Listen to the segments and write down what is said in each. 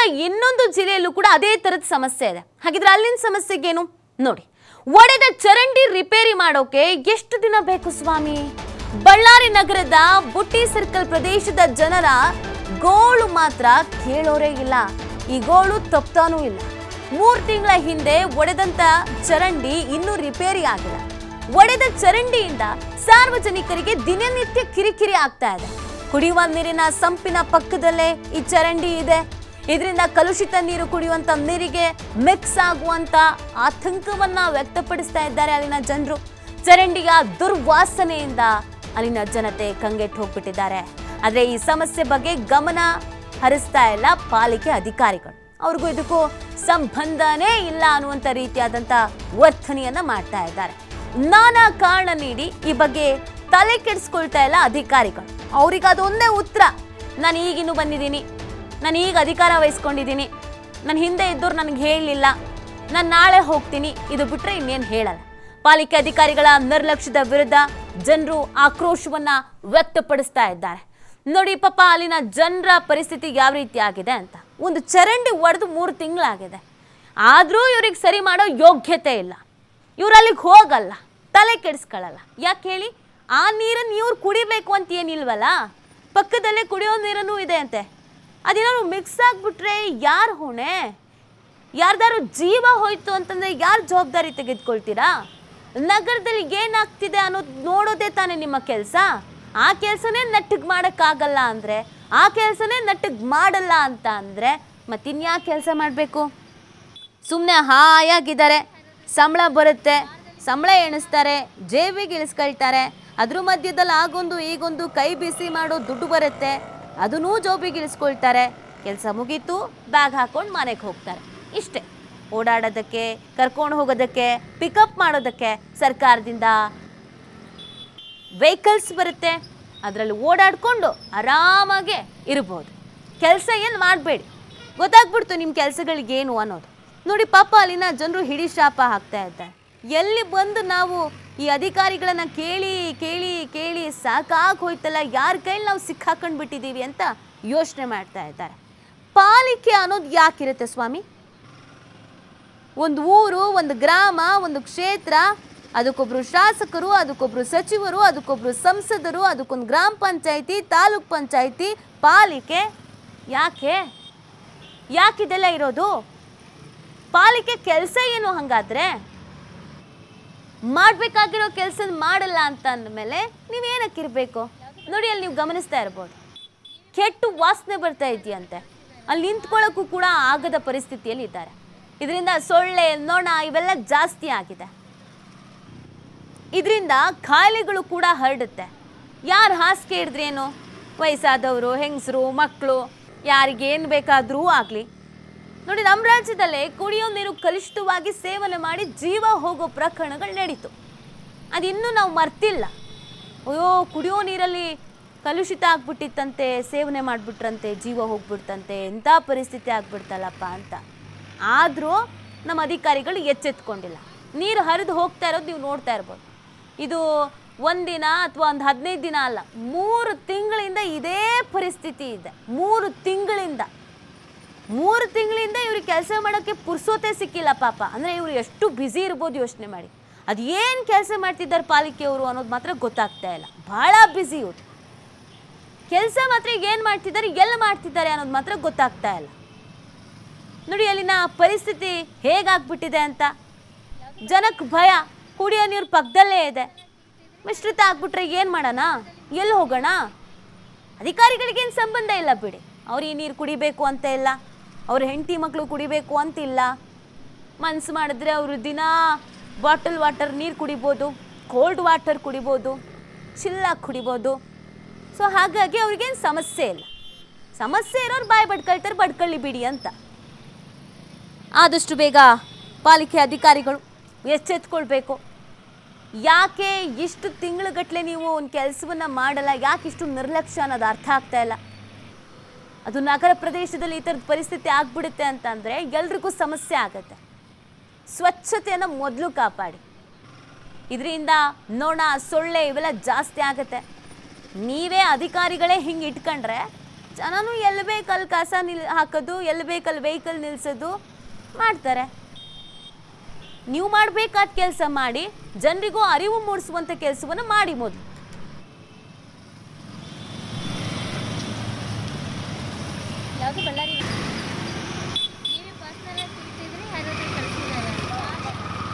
ಇನ್ನೊಂದು ಜಿಲ್ಲೆಯಲ್ಲೂ ಕೂಡ ಅದೇ ಥರದ ಸಮಸ್ಯೆ ಇದೆ ಹಾಗಿದ್ರೆ ಅಲ್ಲಿನ ಸಮಸ್ಯೆಗೇನು ನೋಡಿ ಒಡೆದ ಚರಂಡಿ ರಿಪೇರಿ ಮಾಡೋಕೆ ಎಷ್ಟು ದಿನ ಬೇಕು ಸ್ವಾಮಿ ಬಳ್ಳಾರಿ ನಗರದ ಬುಟ್ಟಿ ಸರ್ಕಲ್ ಪ್ರದೇಶದ ಜನರ ಗೋಳು ಮಾತ್ರ ಕೇಳೋರೇ ಇಲ್ಲ ಈ ಗೋಳು ತಪ್ತಾನೂ ಇಲ್ಲ ಮೂರು ತಿಂಗಳ ಹಿಂದೆ ಒಡೆದಂತ ಚರಂಡಿ ಇನ್ನೂ ರಿಪೇರಿ ಆಗಿಲ್ಲ ಒಡೆದ ಚರಂಡಿಯಿಂದ ಸಾರ್ವಜನಿಕರಿಗೆ ದಿನನಿತ್ಯ ಕಿರಿಕಿರಿ ಆಗ್ತಾ ಇದೆ ಕುಡಿಯುವ ನೀರಿನ ಸಂಪಿನ ಪಕ್ಕದಲ್ಲೇ ಈ ಚರಂಡಿ ಇದೆ ಇದರಿಂದ ಕಲುಷಿತ ನೀರು ಕುಡಿಯುವಂತ ನೀರಿಗೆ ಮಿಕ್ಸ್ ಆಗುವಂತ ಆತಂಕವನ್ನ ವ್ಯಕ್ತಪಡಿಸ್ತಾ ಇದ್ದಾರೆ ಅಲ್ಲಿನ ಜನರು ಚರಂಡಿಯ ದುರ್ವಾಸನೆಯಿಂದ ಅಲ್ಲಿನ ಜನತೆ ಕಂಗೆಟ್ಟು ಹೋಗ್ಬಿಟ್ಟಿದ್ದಾರೆ ಆದ್ರೆ ಈ ಸಮಸ್ಯೆ ಬಗ್ಗೆ ಗಮನ ಹರಿಸ್ತಾ ಇಲ್ಲ ಪಾಲಿಕೆ ಅಧಿಕಾರಿಗಳು ಅವ್ರಿಗೂ ಇದಕ್ಕೂ ಸಂಬಂಧನೇ ಇಲ್ಲ ಅನ್ನುವಂಥ ರೀತಿಯಾದಂಥ ವರ್ತನೆಯನ್ನ ಮಾಡ್ತಾ ಇದ್ದಾರೆ ನಾನಾ ಕಾರಣ ನೀಡಿ ಈ ಬಗ್ಗೆ ತಲೆ ಕೆಡಿಸ್ಕೊಳ್ತಾ ಇಲ್ಲ ಅಧಿಕಾರಿಗಳು ಅವ್ರಿಗೆ ಅದೊಂದೇ ಉತ್ತರ ನಾನು ಈಗಿನ್ನು ಬಂದಿದ್ದೀನಿ ನಾನು ಈಗ ಅಧಿಕಾರ ವಹಿಸ್ಕೊಂಡಿದ್ದೀನಿ ನನ್ನ ಹಿಂದೆ ಇದ್ದವ್ರು ನನಗೆ ಹೇಳಲಿಲ್ಲ ನಾನು ನಾಳೆ ಹೋಗ್ತೀನಿ ಇದು ಬಿಟ್ಟರೆ ಇನ್ನೇನು ಹೇಳಲ್ಲ ಪಾಲಿಕೆ ಅಧಿಕಾರಿಗಳ ನಿರ್ಲಕ್ಷ್ಯದ ವಿರುದ್ಧ ಜನರು ಆಕ್ರೋಶವನ್ನ ವ್ಯಕ್ತಪಡಿಸ್ತಾ ಇದ್ದಾರೆ ನೋಡಿ ಪಾಪ ಅಲ್ಲಿನ ಜನರ ಪರಿಸ್ಥಿತಿ ಯಾವ ರೀತಿ ಆಗಿದೆ ಅಂತ ಒಂದು ಚರಂಡಿ ಒಡೆದು ಮೂರು ತಿಂಗಳಾಗಿದೆ ಆದರೂ ಇವ್ರಿಗೆ ಸರಿ ಮಾಡೋ ಯೋಗ್ಯತೆ ಇಲ್ಲ ಇವ್ರು ಅಲ್ಲಿಗೆ ಹೋಗಲ್ಲ ತಲೆ ಕೆಡಿಸ್ಕೊಳ್ಳಲ್ಲ ಯಾಕೆ ಹೇಳಿ ಆ ನೀರನ್ನು ಇವ್ರು ಕುಡಿಬೇಕು ಅಂತ ಏನಿಲ್ವಲ್ಲ ಪಕ್ಕದಲ್ಲೇ ಕುಡಿಯೋ ನೀರನ್ನು ಇದೆ ಅಂತೆ ಅದೇನಾದ್ರು ಮಿಕ್ಸ್ ಆಗಿಬಿಟ್ರೆ ಯಾರು ಹೊಣೆ ಯಾರ್ದಾರು ಜೀವ ಹೋಯ್ತು ಅಂತಂದ್ರೆ ಯಾರು ಜವಾಬ್ದಾರಿ ತೆಗೆದುಕೊಳ್ತೀರಾ ನಗರದಲ್ಲಿ ಏನಾಗ್ತಿದೆ ಅನ್ನೋದು ನೋಡೋದೇ ತಾನೇ ನಿಮ್ಮ ಕೆಲಸ ಆ ಕೆಲಸನೇ ನೆಟ್ಟಗೆ ಮಾಡೋಕ್ಕಾಗಲ್ಲ ಅಂದರೆ ಆ ಕೆಲಸನೇ ನೆಟ್ಟಗೆ ಮಾಡಲ್ಲ ಅಂತ ಅಂದರೆ ಮತ್ತಿನ್ಯಾಕೆ ಕೆಲಸ ಮಾಡಬೇಕು ಸುಮ್ಮನೆ ಹಾಯಾಗಿದ್ದಾರೆ ಸಂಬಳ ಬರುತ್ತೆ ಸಂಬಳ ಎಣಿಸ್ತಾರೆ ಜೇಬಿಗೆ ಇಳಿಸ್ಕೊಳ್ತಾರೆ ಅದ್ರ ಮಧ್ಯದಲ್ಲಿ ಆಗೊಂದು ಈಗೊಂದು ಕೈ ಬಿಸಿ ಮಾಡೋ ದುಡ್ಡು ಬರುತ್ತೆ ಅದನ್ನೂ ಜೋಬಿಗೆ ಇಳಿಸ್ಕೊಳ್ತಾರೆ ಕೆಲಸ ಮುಗೀತು ಬ್ಯಾಗ್ ಹಾಕೊಂಡು ಮನೆಗೆ ಹೋಗ್ತಾರೆ ಇಷ್ಟೇ ಓಡಾಡೋದಕ್ಕೆ ಕರ್ಕೊಂಡು ಹೋಗೋದಕ್ಕೆ ಪಿಕಪ್ ಮಾಡೋದಕ್ಕೆ ಸರ್ಕಾರದಿಂದ ವೆಹಿಕಲ್ಸ್ ಬರುತ್ತೆ ಅದರಲ್ಲಿ ಓಡಾಡಿಕೊಂಡು ಆರಾಮಾಗೆ ಇರ್ಬೋದು ಕೆಲಸ ಏನು ಮಾಡಬೇಡಿ ಗೊತ್ತಾಗ್ಬಿಡ್ತು ನಿಮ್ಮ ಕೆಲಸಗಳಿಗೇನು ಅನ್ನೋದು ನೋಡಿ ಪಾಪ ಅಲ್ಲಿನ ಜನರು ಹಿಡಿ ಶಾಪ ಹಾಕ್ತಾ ಇದ್ದಾರೆ ಎಲ್ಲಿ ಬಂದು ನಾವು ಈ ಅಧಿಕಾರಿಗಳನ್ನ ಕೇಳಿ ಕೇಳಿ ಕೇಳಿ ಸಾಕಾಗಿ ಹೋಯ್ತಲ್ಲ ಯಾರ ಕೈಲಿ ನಾವು ಸಿಕ್ಕಾಕೊಂಡು ಬಿಟ್ಟಿದ್ದೀವಿ ಅಂತ ಯೋಚನೆ ಮಾಡ್ತಾ ಇದ್ದಾರೆ ಪಾಲಿಕೆ ಅನ್ನೋದು ಯಾಕಿರುತ್ತೆ ಸ್ವಾಮಿ ಒಂದು ಊರು ಒಂದು ಗ್ರಾಮ ಒಂದು ಕ್ಷೇತ್ರ ಅದಕ್ಕೊಬ್ರು ಶಾಸಕರು ಅದಕ್ಕೊಬ್ರು ಸಚಿವರು ಅದಕ್ಕೊಬ್ರು ಸಂಸದರು ಅದಕ್ಕೊಂದು ಗ್ರಾಮ ಪಂಚಾಯಿತಿ ತಾಲೂಕ್ ಪಂಚಾಯಿತಿ ಪಾಲಿಕೆ ಯಾಕೆ ಯಾಕಿದೆಲ್ಲ ಇರೋದು ಪಾಲಿಕೆ ಕೆಲಸ ಏನು ಹಂಗಾದ್ರೆ ಮಾಡಬೇಕಾಗಿರೋ ಕೆಲಸ ಮಾಡಲ್ಲ ಅಂತ ಅಂದಮೇಲೆ ನೀವೇನಕ್ಕಿರಬೇಕು ನೋಡಿ ಅಲ್ಲಿ ನೀವು ಗಮನಿಸ್ತಾ ಇರ್ಬೋದು ಕೆಟ್ಟು ವಾಸನೆ ಬರ್ತಾ ಇದೆಯಂತೆ ಅಲ್ಲಿ ನಿಂತ್ಕೊಳ್ಳೋಕ್ಕೂ ಕೂಡ ಆಗದ ಪರಿಸ್ಥಿತಿಯಲ್ಲಿ ಇದ್ದಾರೆ ಇದರಿಂದ ಸೊಳ್ಳೆ ನೊಣ ಇವೆಲ್ಲ ಜಾಸ್ತಿ ಆಗಿದೆ ಇದರಿಂದ ಕಾಯಿಲೆಗಳು ಕೂಡ ಹರಡುತ್ತೆ ಯಾರು ಹಾಸಿಗೆ ಹಿಡಿದ್ರೇನು ವಯಸ್ಸಾದವರು ಹೆಂಗಸರು ಮಕ್ಕಳು ಯಾರಿಗೇನು ಬೇಕಾದರೂ ಆಗಲಿ ನೋಡಿ ನಮ್ಮ ರಾಜ್ಯದಲ್ಲೇ ಕುಡಿಯೋ ನೀರು ಕಲುಷಿತವಾಗಿ ಸೇವನೆ ಮಾಡಿ ಜೀವ ಹೋಗೋ ಪ್ರಕರಣಗಳು ನಡೀತು ಅದಿನ್ನೂ ನಾವು ಮರ್ತಿಲ್ಲ ಅಯ್ಯೋ ಕುಡಿಯೋ ನೀರಲ್ಲಿ ಕಲುಷಿತ ಆಗ್ಬಿಟ್ಟಿತ್ತಂತೆ ಸೇವನೆ ಮಾಡಿಬಿಟ್ರಂತೆ ಜೀವ ಹೋಗ್ಬಿಡ್ತಂತೆ ಎಂಥ ಪರಿಸ್ಥಿತಿ ಆಗ್ಬಿಡ್ತಲ್ಲಪ್ಪ ಅಂತ ಆದರೂ ನಮ್ಮ ಅಧಿಕಾರಿಗಳು ಎಚ್ಚೆತ್ಕೊಂಡಿಲ್ಲ ನೀರು ಹರಿದು ಹೋಗ್ತಾ ಇರೋದು ನೀವು ನೋಡ್ತಾ ಇರ್ಬೋದು ಇದು ಒಂದಿನ ಅಥವಾ ಒಂದು ಹದಿನೈದು ದಿನ ಅಲ್ಲ ಮೂರು ತಿಂಗಳಿಂದ ಇದೇ ಪರಿಸ್ಥಿತಿ ಇದೆ ಮೂರು ತಿಂಗಳಿಂದ ಮೂರು ತಿಂಗಳಿಂದ ಇವ್ರಿಗೆ ಕೆಲಸ ಮಾಡೋಕ್ಕೆ ಪುರ್ಸೋತೆ ಸಿಕ್ಕಿಲ್ಲ ಪಾಪ ಅಂದರೆ ಇವರು ಎಷ್ಟು ಬ್ಯುಸಿ ಇರ್ಬೋದು ಯೋಚನೆ ಮಾಡಿ ಅದು ಏನು ಕೆಲಸ ಮಾಡ್ತಿದ್ದಾರೆ ಪಾಲಿಕೆಯವರು ಅನ್ನೋದು ಮಾತ್ರ ಗೊತ್ತಾಗ್ತಾ ಇಲ್ಲ ಭಾಳ ಬ್ಯುಸಿ ಇವರು ಕೆಲಸ ಮಾತ್ರ ಏನು ಮಾಡ್ತಿದ್ದಾರೆ ಎಲ್ಲಿ ಮಾಡ್ತಿದ್ದಾರೆ ಅನ್ನೋದು ಮಾತ್ರ ಗೊತ್ತಾಗ್ತಾ ಇಲ್ಲ ನೋಡಿ ಅಲ್ಲಿನ ಪರಿಸ್ಥಿತಿ ಹೇಗಾಗ್ಬಿಟ್ಟಿದೆ ಅಂತ ಜನಕ್ಕೆ ಭಯ ಕುಡಿಯೋ ನೀರು ಪಕ್ಕದಲ್ಲೇ ಇದೆ ಮಿಶ್ರಿತ ಆಗ್ಬಿಟ್ರೆ ಏನು ಮಾಡೋಣ ಎಲ್ಲಿ ಹೋಗೋಣ ಅಧಿಕಾರಿಗಳಿಗೇನು ಸಂಬಂಧ ಇಲ್ಲ ಬಿಡಿ ಅವ್ರು ಈ ನೀರು ಕುಡಿಬೇಕು ಅಂತ ಇಲ್ಲ ಅವ್ರ ಹೆಂಡತಿ ಮಕ್ಕಳು ಕುಡಿಬೇಕು ಅಂತಿಲ್ಲ ಮನ್ಸು ಮಾಡಿದ್ರೆ ಅವರು ದಿನ ಬಾಟಲ್ ವಾಟರ್ ನೀರು ಕುಡಿಬೋದು ಕೋಲ್ಡ್ ವಾಟರ್ ಕುಡಿಬೋದು ಚಿಲ್ಲಾಗಿ ಕುಡಿಬೋದು ಸೊ ಹಾಗಾಗಿ ಅವ್ರಿಗೇನು ಸಮಸ್ಯೆ ಇಲ್ಲ ಸಮಸ್ಯೆ ಇರೋರು ಬಾಯಿ ಬಡ್ಕೊಳ್ತಾರೆ ಬಡ್ಕೊಳ್ಳಿ ಬಿಡಿ ಅಂತ ಆದಷ್ಟು ಬೇಗ ಪಾಲಿಕೆ ಅಧಿಕಾರಿಗಳು ಎಚ್ಚೆತ್ಕೊಳ್ಬೇಕು ಯಾಕೆ ಇಷ್ಟು ತಿಂಗಳುಗಟ್ಟಲೆ ನೀವು ಒಂದು ಕೆಲಸವನ್ನು ಮಾಡಲ್ಲ ಯಾಕೆ ಇಷ್ಟು ನಿರ್ಲಕ್ಷ್ಯ ಅನ್ನೋದು ಅರ್ಥ ಆಗ್ತಾ ಇಲ್ಲ ಅದು ನಗರ ಪ್ರದೇಶದಲ್ಲಿ ಈ ಥರದ ಪರಿಸ್ಥಿತಿ ಆಗ್ಬಿಡುತ್ತೆ ಅಂತಂದರೆ ಎಲ್ರಿಗೂ ಸಮಸ್ಯೆ ಆಗುತ್ತೆ ಸ್ವಚ್ಛತೆಯನ್ನು ಮೊದಲು ಕಾಪಾಡಿ ಇದರಿಂದ ನೊಣ ಸೊಳ್ಳೆ ಇವೆಲ್ಲ ಜಾಸ್ತಿ ಆಗುತ್ತೆ ನೀವೇ ಅಧಿಕಾರಿಗಳೇ ಹಿಂಗೆ ಇಟ್ಕೊಂಡ್ರೆ ಜನನು ಎಲ್ಲಿ ಬೇಕಲ್ಲಿ ಕಸ ನಿಲ್ ಹಾಕೋದು ಎಲ್ಲಿ ಬೇಕಲ್ಲಿ ವೆಹಿಕಲ್ ನಿಲ್ಸೋದು ಮಾಡ್ತಾರೆ ನೀವು ಮಾಡಬೇಕಾದ ಕೆಲಸ ಮಾಡಿ ಜನರಿಗೂ ಅರಿವು ಮೂಡಿಸುವಂಥ ಕೆಲಸವನ್ನು ಮಾಡಿ ಮೊದಲು ಯಾವುದು ಬಳ್ಳಾರಿ ನೀವೇ ಪರ್ಸ್ನಲ್ ಆಗಿ ಕುಡಿತಿದ್ರಿ ಯಾರಾದ್ರೂ ಕಳಿಸಿದಾರ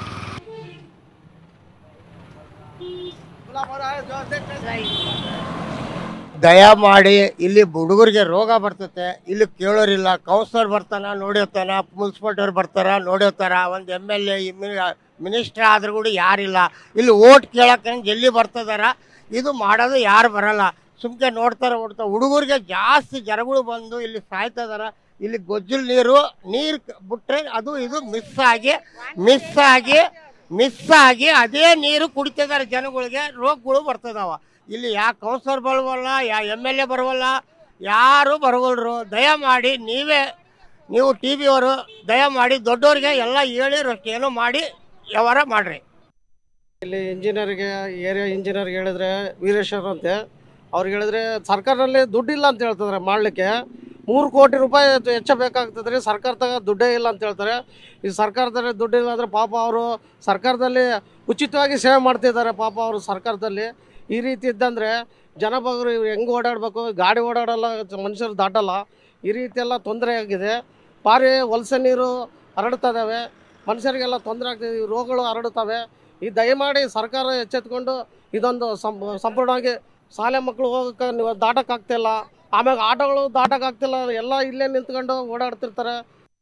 ದಯಮಾಡಿ ಇಲ್ಲಿ ಹುಡುಗರಿಗೆ ರೋಗ ಬರ್ತತೆ ಇಲ್ಲಿ ಕೇಳೋರಿಲ್ಲ ಕೌನ್ಸಿಲರ್ ಬರ್ತಾನ ನೋಡಿರ್ತಾನ ಮುನ್ಸಿಪಾಲ್ಟಿಯವ್ರು ಬರ್ತಾರ ನೋಡಿರ್ತಾರ ಒಂದು ಎಮ್ ಎಲ್ ಎ ಮಿನಿಸ್ಟರ್ ಆದ್ರೂ ಕೂಡ ಯಾರಿಲ್ಲ ಇಲ್ಲಿ ಓಟ್ ಕೇಳಕ್ಕೆ ಎಲ್ಲಿ ಬರ್ತದಾರ ಇದು ಮಾಡೋದು ಯಾರು ಬರಲ್ಲ ಸುಮ್ಕೆ ನೋಡ್ತಾರೆ ಓಡ್ತಾರೆ ಹುಡುಗರಿಗೆ ಜಾಸ್ತಿ ಜನಗಳು ಬಂದು ಇಲ್ಲಿ ಸಾಯ್ತದಾರ ಇಲ್ಲಿ ಗೊಜ್ಜಲ್ ನೀರು ನೀರು ಬಿಟ್ರೆ ಅದು ಇದು ಮಿಸ್ ಆಗಿ ಮಿಸ್ ಆಗಿ ಮಿಸ್ ಆಗಿ ಅದೇ ನೀರು ಕುಡಿತಿದ್ದಾರೆ ಜನಗಳಿಗೆ ರೋಗಗಳು ಬರ್ತದಾವ ಇಲ್ಲಿ ಯಾ ಕೌನ್ಸಿಲರ್ ಬರವಲ್ಲ ಯಾ ಎಮ್ ಎಲ್ ಎ ಬರವಲ್ಲ ಯಾರು ಬರವಲ್ರು ದಯಮಾಡಿ ನೀವೇ ನೀವು ಟಿ ವಿಯವರು ದಯಮಾಡಿ ದೊಡ್ಡವ್ರಿಗೆ ಎಲ್ಲ ಹೇಳಿರೋಷ್ಟು ಏನೋ ಮಾಡಿ ವ್ಯವಹಾರ ಮಾಡಿರಿ ಇಲ್ಲಿ ಇಂಜಿನಿಯರ್ಗೆ ಏರಿಯಾ ಇಂಜಿನಿಯರ್ಗೆ ಹೇಳಿದ್ರೆ ವೀರೇಶ್ವರ್ ಅಂತೆ ಅವ್ರಿಗೆ ಹೇಳಿದ್ರೆ ಸರ್ಕಾರದಲ್ಲಿ ದುಡ್ಡಿಲ್ಲ ಅಂತ ಹೇಳ್ತಿದ್ದಾರೆ ಮಾಡಲಿಕ್ಕೆ ಮೂರು ಕೋಟಿ ರೂಪಾಯಿ ಹೆಚ್ಚು- ಹೆಚ್ಚು ಬೇಕಾಗ್ತದೆ ರೀ ಸರ್ಕಾರದಾಗ ದುಡ್ಡೇ ಇಲ್ಲ ಅಂತ ಹೇಳ್ತಾರೆ ಈ ಸರ್ಕಾರದಲ್ಲಿ ದುಡ್ಡಿಲ್ಲ ಅಂದರೆ ಪಾಪ ಅವರು ಸರ್ಕಾರದಲ್ಲಿ ಉಚಿತವಾಗಿ ಸೇವೆ ಮಾಡ್ತಿದ್ದಾರೆ ಪಾಪ ಅವರು ಸರ್ಕಾರದಲ್ಲಿ ಈ ರೀತಿ ಇದ್ದಂದರೆ ಜನ ಬಗ್ರು ಹೆಂಗೆ ಓಡಾಡಬೇಕು ಗಾಡಿ ಓಡಾಡಲ್ಲ ಮನುಷ್ಯರು ದಾಟಲ್ಲ ಈ ರೀತಿ ಎಲ್ಲ ತೊಂದರೆ ಆಗಿದೆ ಭಾರಿ ವಲಸೆ ನೀರು ಹರಡ್ತದಾವೆ ಮನುಷ್ಯರಿಗೆಲ್ಲ ತೊಂದರೆ ಆಗ್ತಿದೆ ಈ ರೋಗಗಳು ಹರಡುತ್ತವೆ ಈ ದಯಮಾಡಿ ಸರ್ಕಾರ ಎಚ್ಚೆತ್ಕೊಂಡು ಇದೊಂದು ಸಂ ಸಂಪೂರ್ಣವಾಗಿ ಶಾಲೆ ಮಕ್ಕಳು ಹೋಗಕ್ಕೆ ನೀವು ದಾಟಕ್ಕಾಗ್ತಿಲ್ಲ ಆಮ್ಯಾಗ ಆಟೋಗಳು ದಾಟಕ್ಕಾಗ್ತಿಲ್ಲ ಎಲ್ಲ ಇಲ್ಲೇ ನಿಂತ್ಕೊಂಡು ಓಡಾಡ್ತಿರ್ತಾರೆ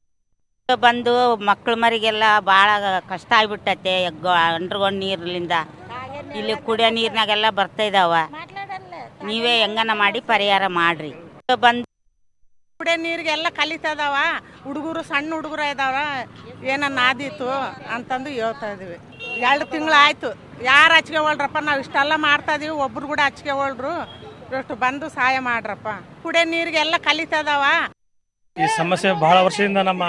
ಬಂದು ಮಕ್ಳ ಮರಿಗೆಲ್ಲ ಭಾಳ ಕಷ್ಟ ಆಗ್ಬಿಟ್ಟೈತೆ ಅಂಡ್ರಗೊಂಡು ನೀರ್ಲಿಂದ ಇಲ್ಲಿ ಕುಡಿಯೋ ನೀರ್ನಾಗೆಲ್ಲ ಬರ್ತಾ ಇದಾವ ನೀವೇ ಹೆಂಗನ ಮಾಡಿ ಪರಿಹಾರ ಮಾಡ್ರಿ ಬಂದು ಕುಡಿಯೋ ನೀರಿಗೆಲ್ಲ ಕಲಿತದವ ಹುಡುಗರು ಸಣ್ಣ ಹುಡುಗರು ಇದಾವ ಏನನ್ನ ಆದೀತು ಅಂತಂದು ಹೇಳ್ತಾ ಇದೀವಿ ಎರಡು ತಿಂಗಳು ಆಯ್ತು ಯಾರು ಹಚ್ಕೊಳ್ರಪ್ಪ ನಾವು ಇಷ್ಟೆಲ್ಲ ಮಾಡ್ತಾ ಇದೀವಿ ಒಬ್ರು ಕೂಡ ಹಚ್ಕೊಳ್ರು ಇಷ್ಟು ಬಂದು ಸಹಾಯ ಮಾಡ್ರಪ್ಪ ಕುಡಿಯೋ ನೀರಿಗೆಲ್ಲ ಕಲಿತದವ ಈ ಸಮಸ್ಯೆ ಬಹಳ ವರ್ಷದಿಂದ ನಮ್ಮ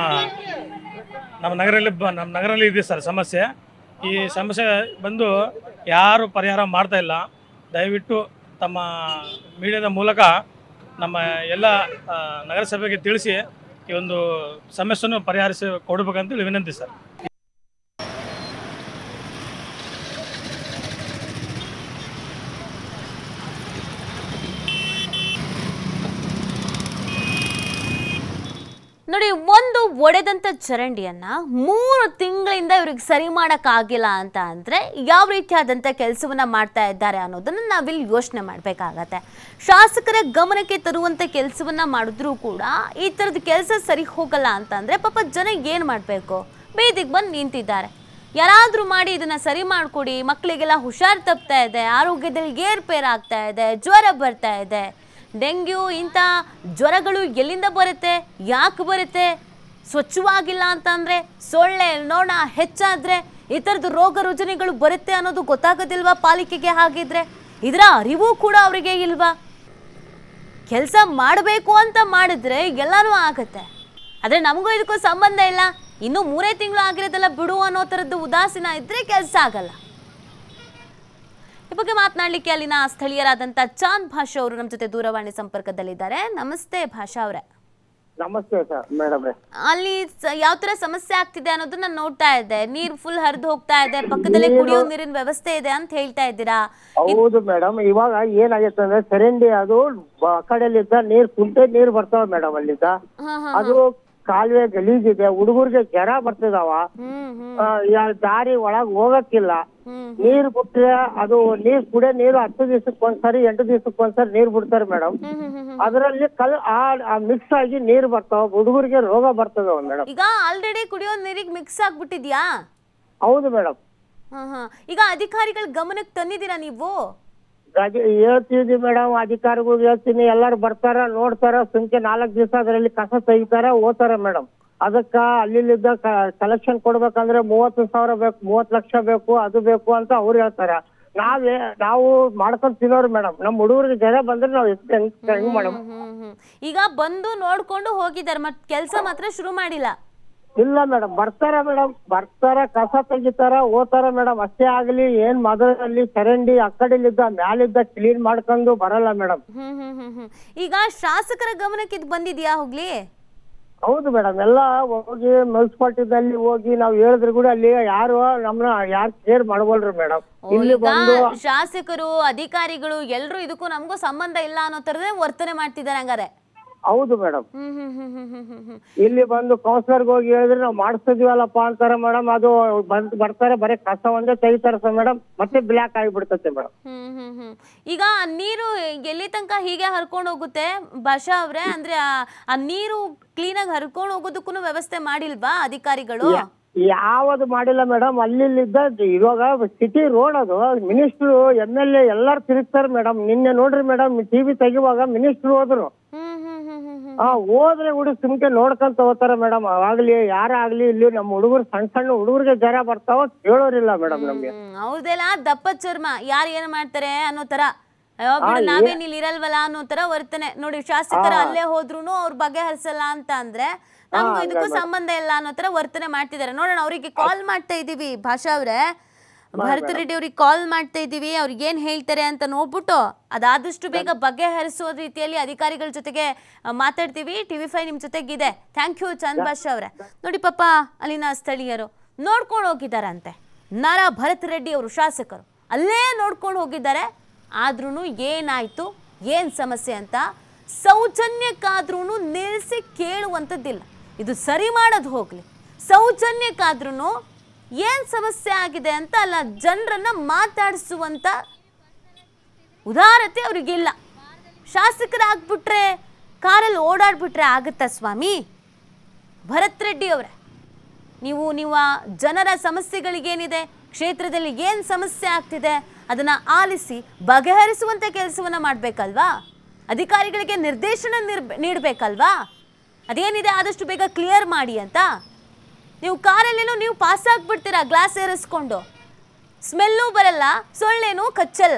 ನಮ್ಮ ನಗರಲ್ಲಿ ಬ ನಮ್ಮ ನಗರಲ್ಲಿ ಇದೆ ಸರ್ ಸಮಸ್ಯೆ ಈ ಸಮಸ್ಯೆ ಬಂದು ಯಾರು ಪರಿಹಾರ ಮಾಡ್ತಾ ಇಲ್ಲ ದಯವಿಟ್ಟು ತಮ್ಮ ಮೀಡಿಯಾದ ಮೂಲಕ ನಮ್ಮ ಎಲ್ಲ ಆ, ನಗರಸಭೆಗೆ ತಿಳಿಸಿ ಈ ಒಂದು ಸಮಸ್ಯೆಯನ್ನು ಪರಿಹರಿಸಿ ಕೊಡಬೇಕಂತೇಳಿ ವಿನಂತಿ ಸರ್ ನೋಡಿ ಒಂದು ಒಡೆದಂತ ಚರಂಡಿಯನ್ನ ಮೂರು ತಿಂಗಳಿಂದ ಇವ್ರಿಗೆ ಸರಿ ಮಾಡೋಕ್ಕಾಗಿಲ್ಲ ಅಂತ ಅಂದ್ರೆ ಯಾವ ರೀತಿಯಾದಂಥ ಕೆಲಸವನ್ನ ಮಾಡ್ತಾ ಇದ್ದಾರೆ ಅನ್ನೋದನ್ನ ನಾವಿಲ್ಲಿ ಯೋಚನೆ ಮಾಡಬೇಕಾಗತ್ತೆ ಶಾಸಕರ ಗಮನಕ್ಕೆ ತರುವಂತ ಕೆಲಸವನ್ನ ಮಾಡಿದ್ರೂ ಕೂಡ ಈ ಥರದ ಕೆಲಸ ಸರಿ ಹೋಗಲ್ಲ ಅಂತ ಅಂದ್ರೆ ಪಾಪ ಜನ ಏನು ಮಾಡಬೇಕು ಬೀದಿಗೆ ಬಂದು ನಿಂತಿದ್ದಾರೆ ಯಾರಾದರೂ ಮಾಡಿ ಇದನ್ನ ಸರಿ ಮಾಡಿಕೊಡಿ ಮಕ್ಕಳಿಗೆಲ್ಲ ಹುಷಾರು ತಪ್ತಾ ಇದೆ ಆರೋಗ್ಯದಲ್ಲಿ ಏರ್ಪೇರ್ ಆಗ್ತಾ ಇದೆ ಜ್ವರ ಬರ್ತಾ ಇದೆ ಡೆಂಗ್ಯೂ ಇಂಥ ಜ್ವರಗಳು ಎಲ್ಲಿಂದ ಬರುತ್ತೆ ಯಾಕೆ ಬರುತ್ತೆ ಸ್ವಚ್ಛವಾಗಿಲ್ಲ ಅಂತಂದರೆ ಸೊಳ್ಳೆ ನೋಣ ಹೆಚ್ಚಾದರೆ ಈ ಥರದ ರೋಗ ರುಜಿನಗಳು ಬರುತ್ತೆ ಅನ್ನೋದು ಗೊತ್ತಾಗೋದಿಲ್ವಾ ಪಾಲಿಕೆಗೆ ಹಾಗಿದ್ರೆ ಇದರ ಅರಿವು ಕೂಡ ಅವರಿಗೆ ಇಲ್ವಾ ಕೆಲಸ ಮಾಡಬೇಕು ಅಂತ ಮಾಡಿದ್ರೆ ಎಲ್ಲನೂ ಆಗತ್ತೆ ಆದರೆ ನಮಗೂ ಇದಕ್ಕೂ ಸಂಬಂಧ ಇಲ್ಲ ಇನ್ನೂ ಮೂರೇ ತಿಂಗಳು ಆಗಿರೋದೆಲ್ಲ ಬಿಡು ಅನ್ನೋ ಥರದ್ದು ಉದಾಸೀನ ಇದ್ರೆ ಕೆಲಸ ಆಗಲ್ಲ ಈ ಬಗ್ಗೆ ಮಾತನಾಡಲಿಕ್ಕೆ ಅಲ್ಲಿನ ಸ್ಥಳೀಯರಾದಂಥ ಚಾಂದ್ ಭಾಷಾ ಅವರು ನಮ್ಮ ಜೊತೆ ದೂರವಾಣಿ ಸಂಪರ್ಕದಲ್ಲಿದ್ದಾರೆ ನಮಸ್ತೆ ಭಾಷಾ ಅವರೇ ನಮಸ್ತೆ ಸರ್ ಮೇಡಮ್ ಅಲ್ಲಿ ಸ- ಯಾವ ತರ ಸಮಸ್ಯೆ ಆಗ್ತಿದೆ ಅನ್ನೋದು ನಾನು ನೋಡ್ತಾ ಇದ್ದೆ ನೀರ್ ಫುಲ್ ಹರಿದು ಹೋಗ್ತಾ ಇದೆ ಪಕ್ಕದಲ್ಲೇ ಕುಡಿಯೋ ನೀರಿನ ವ್ಯವಸ್ಥೆ ಇದೆ ಅಂತ ಹೇಳ್ತಾ ಇದ್ದೀರಾ ಹೌದು ಮೇಡಮ್ ಇವಾಗ ಏನಾಗೈತೆ ಅಂದ್ರೆ ಚರಂಡಿ ಅದು ಬ- ಆ ಕಡೆಲಿದ್ದ ನೀರ್ ಕುಂಟೆ ನೀರ್ ಬರ್ತಾವ ಮೇಡಮ್ ಅಲ್ಲಿದ್ದ ಹಾ ಹಾ ಅದು ಕಾಲುವೆ ಗಲೀಜಿದೆ ಹುಡುಗರಿಗೆ ಜ್ವರ ಬರ್ತಿದಾವ ಹ್ಮ್ ಹ್ಮ್ ಆ, ಯಾ- ದಾರಿ ಒಳಗ್ ಹೋಗಕ್ಕಿಲ್ಲ ಹ್ಮ್ ನೀರ್ ಬಿಟ್ರೆ ಅದು ನೀರ್ ಕುಡಿಯೋ ನೀರು ಹತ್ತು ದಿವಸಕ್ಕೆ ಒಂದ್ಸರಿ ಎಂಟು ದಿವಸಕ್ಕೆ ಒಂದ್ಸರಿ ನೀರ್ ಬಿಡ್ತಾರೆ ಮೇಡಮ್ ಹ್ಮ್ ಹ್ಮ್ ಹ್ಮ್ ಹ್ಮ್. ಅದರಲ್ಲಿ ಕಲ್ ಆ ಮಿಕ್ಸ್ ಆಗಿ ನೀರ್ ಬರ್ತಾವ ಹುಡುಗರಿಗೆ ರೋಗ ಬರ್ತದವ ಮೇಡಮ್ ಈಗ ಆಲ್ರೆಡಿ ಕುಡಿಯೋ ನೀರಿಗೆ ಮಿಕ್ಸ್ ಆಗ್ಬಿಟ್ಟಿದ್ಯಾ ಹೌದು ಮೇಡಮ್ ಹಾ ಹಾ ಈಗ ಅಧಿಕಾರಿಗಳ ಗಮನಕ್ಕೆ ತಂದಿದ್ದೀರಾ ನೀವು ಹೇಳ್ತಿದ್ವಿ ಮೇಡಮ್ ಅಧಿಕಾರಿಗಳು ಹೇಳ್ತೀನಿ ಎಲ್ಲಾರು ಬರ್ತಾರ ನೋಡ್ತಾರ ಸುಮ್ಕೆ ನಾಲ್ಕು ದಿವಸ ಅದರಲ್ಲಿ ಕಸ ತೆಗಿತಾರ ಓದ್ತಾರ ಮೇಡಮ್ ಅದಕ್ಕ ಅಲ್ಲಿಲ್ಲಿದ್ದ ಕಲೆಕ್ಷನ್ ಕೊಡ್ಬೇಕಂದ್ರೆ ಮೂವತ್ತು ಸಾವಿರ ಬೇಕು ಮೂವತ್ತು ಲಕ್ಷ ಬೇಕು ಅದು ಬೇಕು ಅಂತ ಅವ್ರು ಹೇಳ್ತಾರ ನಾವೇ ನಾವು ಮಾಡ್ಕೊಂಡ್ ತಿನ್ನೋರು ಮೇಡಮ್ ನಮ್ಮ ಹುಡುಗರಿಗೆ ಜ್ವರ ಬಂದ್ರೆ ನಾವು ಎಷ್ಟು ಹೆಂಗ್ ಹೆಂಗ್ ಮೇಡಮ್ ಹ್ಮ್ ಹ್ಮ್ ಈಗ ಬಂದು ನೋಡ್ಕೊಂಡು ಹೋಗಿದ್ದಾರೆ ಮತ್ ಕೆಲಸ ಮಾತ್ರ ಶುರು ಮಾಡಿಲ್ಲ ಇಲ್ಲ ಮೇಡಮ್ ಬರ್ತಾರ ಮೇಡಮ್ ಬರ್ತಾರ ಕಸ ತೆಗಿತಾರ ಓತಾರ ಮೇಡಮ್ ಅಷ್ಟೇ ಆಗ್ಲಿ ಏನ್ ಮೊದಲಲ್ಲಿ ಚರಂಡಿ ಆ ಕಡೆಲಿದ್ದ ಮ್ಯಾಲಿದ್ದ ಕ್ಲೀನ್ ಮಾಡ್ಕೊಂಡು ಬರಲ್ಲ ಮೇಡಮ್ ಹ್ಮ್ ಹ್ಮ್ ಹ್ಮ್ ಹ್ಮ್ ಈಗ ಶಾಸಕರ ಗಮನಕ್ಕೆ ಇದು ಬಂದಿದ್ಯಾ ಹೋಗ್ಲಿ ಹೌದು ಮೇಡಮ್ ಎಲ್ಲ ಹೋಗಿ ಮುನ್ಸಿಪಾಲ್ಟಿದಲ್ಲಿ ಹೋಗಿ ನಾವ್ ಹೇಳಿದ್ರು ಕೂಡ ಅಲ್ಲಿ ಯಾರು ನಮ್ನ ಯಾರು ಕೇರ್ ಮಾಡವಲ್ರಿ ಮೇಡಮ್ ಓ, ಇಲ್ಲಿ ಈಗ ಬಂದು ಶಾಸಕರು ಅಧಿಕಾರಿಗಳು ಎಲ್ರು ಇದಕ್ಕೂ ನಮಗೂ ಸಂಬಂಧ ಇಲ್ಲ ಅನ್ನೋ ತರದೇ ವರ್ತನೆ ಮಾಡ್ತಿದ್ದಾರೆ ಹಂಗಾರೆ ಹೌದು ಮೇಡಮ್ ಹ್ಮ್ ಹ್ಮ್ ಹ್ಮ್ ಹ್ಮ್ ಹ್ಮ್ ಹ್ಮ್ ಹ್ಮ್ ಇಲ್ಲಿ ಬಂದು ಕೌನ್ಸಿಲರ್ಗೆ ಹೋಗಿ ಹೇಳಿದ್ರೆ ನಾವು ಮಾಡಿಸ್ತಿದೀವಲ್ಲಪ್ಪ ಅಂತಾರೆ ಮೇಡಮ್ ಅದು ಬಂದ್ ಬರ್ತಾರೆ ಬರೀ ಕಸ ಒಂದೇ ತೆಗಿತಾರೆ ಸರ್ ಮೇಡಮ್ ಮತ್ತೆ ಬ್ಲ್ಯಾಕ್ ಆಗಿಬಿಡ್ತೈತೆ ಮೇಡಮ್ ಹ್ಮ್ ಹ್ಮ್ ಹ್ಮ್ ಈಗ ಆ ನೀರು ಎಲ್ಲಿ ತನಕ ಹೀಗೆ ಹರ್ಕೊಂಡು ಹೋಗುತ್ತೆ ಭಾಷಾ ಅವ್ರೆ ಅಂದ್ರೆ ಆ- ಆ ನೀರು ಕ್ಲೀನಾಗಿ ಹರ್ಕೊಂಡು ಹೋಗೋದಕ್ಕೂ ವ್ಯವಸ್ಥೆ ಮಾಡಿಲ್ವಾ ಅಧಿಕಾರಿಗಳು ಯಾವುದು ಮಾಡಿಲ್ಲ ಮೇಡಮ್ ಅಲ್ಲಿಲ್ಲಿದ್ದ ಇವಾಗ ಸಿಟಿ ರೋಡ್ ಅದು ಮಿನಿಸ್ಟ್ರು ಎಮ್ ಎಲ್ ಎ ಎಲ್ಲಾರು ತಿರುಗ್ತಾರೆ ಮೇಡಮ್ ನಿನ್ನೆ ನೋಡ್ರಿ ಮೇಡಮ್ ಟಿವಿ ತೆಗಿವಾಗ ಮಿನಿಸ್ಟ್ರು ಹೋದ್ರು ಹ್ಮ್ ಹ್ಮ್ ಹ್ಮ್ ಹ್ಮ್ ಹ್ಮ್ ಆ ಹೋದ್ರೆ ಹುಡುಗ ಸುಮ್ಕೆ ನೋಡ್ಕೊಂತ ಹೋಗ್ತಾರ ಮೇಡಮ್ ಅವಾಗ್ಲಿ ಯಾರೇ ಆಗ್ಲಿ ಇಲ್ಲಿ ನಮ್ಮ ಹುಡುಗರು ಸಣ್ಣ ಸಣ್ಣ ಹುಡುಗರಿಗೆ ಜ್ವರ ಬರ್ತಾವ ಕೇಳೋರಿಲ್ಲ ಮೇಡಮ್ ನಮ್ಗೆ ಹ್ಮ್, ಹೌದೆಲ್ಲ ದಪ್ಪ ಚರ್ಮ ಯಾರು ಏನ್ ಮಾಡ್ತಾರೆ ಅನ್ನೋ ತರ ಅಯ್ಯೋ ಬಿಡು ನಾವೇನ್ ಇಲ್ಲಿ ಇರಲ್ವಲ್ಲ ಅನ್ನೋ ತರ ವರ್ತನೆ ನೋಡಿ ಶಾಸಕರು ಅಲ್ಲೇ ಹೋದ್ರುನು ಅವ್ರ ಬಗೆಹರಿಸಲ್ಲ ಅಂತ ಅಂದ್ರೆ ನಮ್ಗೂ ಇದಕ್ಕೂ ಸಂಬಂಧ ಇಲ್ಲ ಅನ್ನೋ ತರ ವರ್ತನೆ ಮಾಡ್ತಿದ್ದಾರೆ ನೋಡೋಣ ಅವರಿಗೆ ಕಾಲ್ ಮಾಡ್ತಾ ಇದೀವಿ ಭಾಷಾ ಅವ್ರೆ ಭರತ್ ರೆಡ್ಡಿ ಅವ್ರಿಗೆ ಕಾಲ್ ಮಾಡ್ತಾ ಇದೀವಿ ಅವ್ರಿಗೆ ಏನ್ ಹೇಳ್ತಾರೆ ಅಂತ ನೋಡ್ಬಿಟ್ಟು ಅದಾದಷ್ಟು ಬೇಗ ಬಗೆಹರಿಸುವ ರೀತಿಯಲ್ಲಿ ಅಧಿಕಾರಿಗಳ ಜೊತೆಗೆ ಆ, ಮಾತಾಡ್ತೀವಿ ಟಿವಿ ಫೈವ್ ನಿಮ್ ಜೊತೆಗಿದೆ ಥ್ಯಾಂಕ್ ಯು ಚಂದ್ ಭಾಷಾ ಅವ್ರೆ ನೋಡಿ ಪಾಪ ಅಲ್ಲಿನ ಸ್ಥಳೀಯರು ನೋಡ್ಕೊಂಡು ಹೋಗಿದ್ದಾರಂತೆ ನರ ಭರತ್ ರೆಡ್ಡಿ ಅವರು ಶಾಸಕರು ಅಲ್ಲೇ ನೋಡ್ಕೊಂಡು ಹೋಗಿದ್ದಾರೆ ಆದ್ರೂ ಏನಾಯ್ತು ಏನ್ ಸಮಸ್ಯೆ ಅಂತ ಸೌಜನ್ಯಕ್ಕಾದ್ರೂ ನಿಲ್ಲಿಸಿ ಕೇಳುವಂಥದ್ದಿಲ್ಲ ಇದು ಸರಿ ಮಾಡೋದು ಹೋಗ್ಲಿ ಸೌಜನ್ಯಕ್ಕಾದ್ರೂ ಏನ್ ಸಮಸ್ಯೆ ಆಗಿದೆ ಅಂತ ಅಲ್ಲ ಜನರನ್ನ ಮಾತಾಡಿಸುವಂತ ಉದಾರತೆ ಅವ್ರಿಗಿಲ್ಲ ಶಾಸಕರಾಗ್ಬಿಟ್ರೆ ಕಾರಲ್ಲಿ ಓಡಾಡ್ಬಿಟ್ರೆ ಆಗುತ್ತಾ ಸ್ವಾಮಿ ಭರತ್ ರೆಡ್ಡಿ ಅವರೇ ನೀವು ನೀವು ಆ ಜನರ ಸಮಸ್ಯೆಗಳಿಗೇನಿದೆ ಕ್ಷೇತ್ರದಲ್ಲಿ ಏನು ಸಮಸ್ಯೆ ಆಗ್ತಿದೆ ಅದನ್ನ ಆಲಿಸಿ ಬಗೆಹರಿಸುವಂತ ಕೆಲಸವನ್ನ ಮಾಡಬೇಕಲ್ವಾ ಅಧಿಕಾರಿಗಳಿಗೆ ನಿರ್ದೇಶನ ನಿರ್- ನೀಡ್ಬೇಕಲ್ವಾ ಅದೇನಿದೆ ಆದಷ್ಟು ಬೇಗ ಕ್ಲಿಯರ್ ಮಾಡಿ ಅಂತ ನೀವು ಕಾರಲ್ಲೇನೋ ನೀವು ಪಾಸ್ ಆಗ್ಬಿಡ್ತೀರಾ ಗ್ಲಾಸ್ ಏರಿಸ್ಕೊಂಡು ಸ್ಮೆಲ್ಲೂ ಬರಲ್ಲ ಸೊಳ್ಳೆನೂ ಕಚ್ಚಲ್ಲ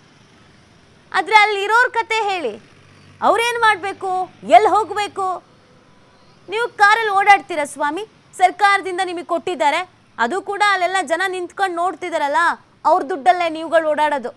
ಆದರೆ ಅಲ್ಲಿ ಇರೋರ್ ಕತೆ ಹೇಳಿ ಅವ್ರೇನು ಮಾಡಬೇಕು ಎಲ್ಲಿ ಹೋಗಬೇಕು ನೀವು ಕಾರಲ್ಲಿ ಓಡಾಡ್ತೀರಾ ಸ್ವಾಮಿ ಸರ್ಕಾರದಿಂದ ನಿಮಗೆ ಕೊಟ್ಟಿದ್ದಾರೆ ಅದು ಕೂಡ ಅಲ್ಲೆಲ್ಲ ಜನ ನಿಂತ್ಕೊಂಡು ನೋಡ್ತಿದಾರಲ್ಲ ಅವ್ರ ದುಡ್ಡಲ್ಲೇ ನೀವುಗಳು ಓಡಾಡೋದು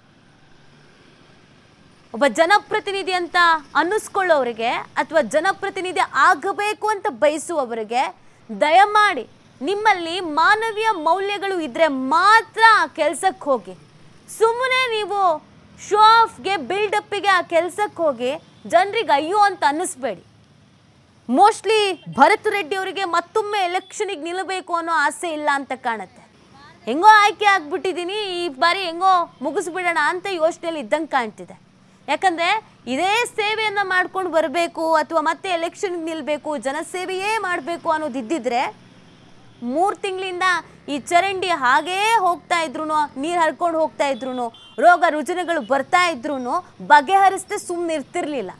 ಒಬ್ಬ ಜನಪ್ರತಿನಿಧಿ ಅಂತ ಅನ್ನಿಸ್ಕೊಳ್ಳೋರಿಗೆ ಅಥವಾ ಜನಪ್ರತಿನಿಧಿ ಆಗಬೇಕು ಅಂತ ಬಯಸುವವರಿಗೆ ದಯಮಾಡಿ ನಿಮ್ಮಲ್ಲಿ ಮಾನವೀಯ ಮೌಲ್ಯಗಳು ಇದ್ರೆ ಮಾತ್ರ ಆ ಕೆಲ್ಸಕ್ಕೆ ಹೋಗಿ ಸುಮ್ಮನೆ ನೀವು ಶೋ ಆಫ್ಗೆ ಬಿಲ್ಡಪ್ಪಿಗೆ ಆ ಕೆಲ್ಸಕ್ಕೆ ಹೋಗಿ ಜನರಿಗೆ ಅಯ್ಯೋ ಅಂತ ಅನ್ನಿಸ್ಬೇಡಿ ಮೋಸ್ಟ್ಲಿ ಭರತ್ ರೆಡ್ಡಿ ಅವರಿಗೆ ಮತ್ತೊಮ್ಮೆ ಎಲೆಕ್ಷನಿಗೆ ನಿಲ್ಲಬೇಕು ಅನ್ನೋ ಆಸೆ ಇಲ್ಲ ಅಂತ ಕಾಣುತ್ತೆ ಹೆಂಗೋ ಆಯ್ಕೆ ಆಗ್ಬಿಟ್ಟಿದ್ದೀನಿ ಈ ಬಾರಿ ಹೆಂಗೋ ಮುಗಿಸ್ಬಿಡೋಣ ಅಂತ ಯೋಚನೆಯಲ್ಲಿ ಇದ್ದಂಗೆ ಕಾಣ್ತಿದೆ ಯಾಕಂದ್ರೆ ಇದೇ ಸೇವೆಯನ್ನ ಮಾಡ್ಕೊಂಡು ಬರಬೇಕು ಅಥವಾ ಮತ್ತೆ ಎಲೆಕ್ಷನ್ಗೆ ನಿಲ್ಲಬೇಕು ಜನಸೇವೆಯೇ ಮಾಡಬೇಕು ಅನ್ನೋದು ಇದ್ದಿದ್ರೆ ಮೂರು ತಿಂಗಳಿಂದ ಈ ಚರಂಡಿ ಹಾಗೇ ಹೋಗ್ತಾ ಇದ್ರು ನೀರು ಹರ್ಕೊಂಡು ಹೋಗ್ತಾ ಇದ್ರು ರೋಗ ರುಜಿನಗಳು ಬರ್ತಾ ಇದ್ರು ಬಗೆಹರಿಸದೆ ಸುಮ್ಮನೆ ಇರ್ತಿರ್ಲಿಲ್ಲ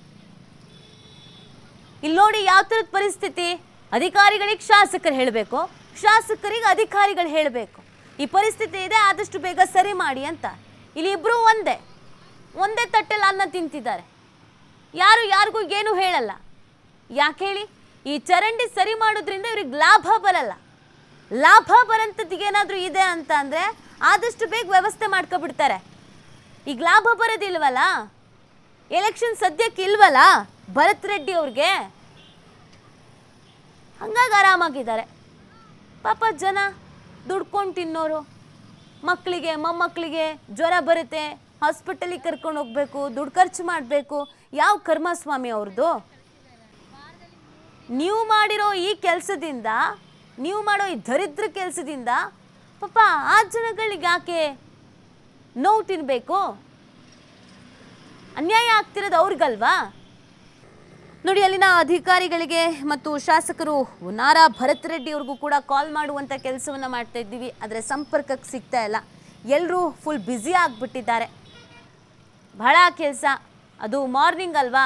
ಇಲ್ಲಿ ನೋಡಿ ಯಾವ ಥರದ ಪರಿಸ್ಥಿತಿ ಅಧಿಕಾರಿಗಳಿಗೆ ಶಾಸಕರು ಹೇಳಬೇಕು ಶಾಸಕರಿಗೆ ಅಧಿಕಾರಿಗಳು ಹೇಳಬೇಕು ಈ ಪರಿಸ್ಥಿತಿ ಇದೆ ಆದಷ್ಟು ಬೇಗ ಸರಿ ಮಾಡಿ ಅಂತ ಇಲ್ಲಿ ಇಬ್ರು ಒಂದೇ ಒಂದೇ ತಟ್ಟೆಲ್ಲ ಅನ್ನ ತಿಂತಿದ್ದಾರೆ ಯಾರು ಯಾರಿಗೂ ಏನು ಹೇಳಲ್ಲ ಯಾಕೆ ಹೇಳಿ ಈ ಚರಂಡಿ ಸರಿ ಮಾಡೋದ್ರಿಂದ ಇವ್ರಿಗೆ ಲಾಭ ಬರಲ್ಲ ಲಾಭ ಬರೋಂಥದ್ದು ಏನಾದರೂ ಇದೆ ಅಂತ ಅಂದರೆ ಆದಷ್ಟು ಬೇಗ ವ್ಯವಸ್ಥೆ ಮಾಡ್ಕೊಬಿಡ್ತಾರೆ ಈಗ ಲಾಭ ಬರೋದಿಲ್ವಲ್ಲ ಎಲೆಕ್ಷನ್ ಸದ್ಯಕ್ಕೆ ಇಲ್ವಲ್ಲ ಭರತ್ ರೆಡ್ಡಿ ಅವ್ರಿಗೆ ಹಂಗಾಗಿ ಆರಾಮಾಗಿದ್ದಾರೆ ಪಾಪ ಜನ ದುಡ್ಕೊಂಡು ತಿನ್ನೋರು ಮಕ್ಕಳಿಗೆ ಮೊಮ್ಮಕ್ಕಳಿಗೆ ಜ್ವರ ಬರುತ್ತೆ ಹಾಸ್ಪಿಟಲಿಗೆ ಕರ್ಕೊಂಡು ಹೋಗ್ಬೇಕು ದುಡ್ಡು ಖರ್ಚು ಮಾಡಬೇಕು ಯಾವ ಕರ್ಮ ಸ್ವಾಮಿ ಅವ್ರದ್ದು ನೀವು ಮಾಡಿರೋ ಈ ಕೆಲಸದಿಂದ ನೀವು ಮಾಡೋ ಈ ದರಿದ್ರ ಕೆಲಸದಿಂದ ಪಾಪ ಆ ಜನಗಳಿಗೆ ಯಾಕೆ ನೋವು ತಿನ್ನಬೇಕು ಅನ್ಯಾಯ ಆಗ್ತಿರೋದು ಅವ್ರಿಗಲ್ವಾ ನೋಡಿ ಅಲ್ಲಿನ ಅಧಿಕಾರಿಗಳಿಗೆ ಮತ್ತು ಶಾಸಕರು ನಾರಾ ಭರತ್ ರೆಡ್ಡಿ ಅವ್ರಿಗೂ ಕೂಡ ಕಾಲ್ ಮಾಡುವಂಥ ಕೆಲಸವನ್ನ ಮಾಡ್ತಾ ಇದ್ದೀವಿ ಆದರೆ ಸಂಪರ್ಕಕ್ಕೆ ಸಿಗ್ತಾ ಇಲ್ಲ ಎಲ್ಲರೂ ಫುಲ್ ಬ್ಯುಸಿ ಆಗಿಬಿಟ್ಟಿದ್ದಾರೆ ಬಹಳ ಕೆಲಸ ಅದು ಮಾರ್ನಿಂಗ್ ಅಲ್ವಾ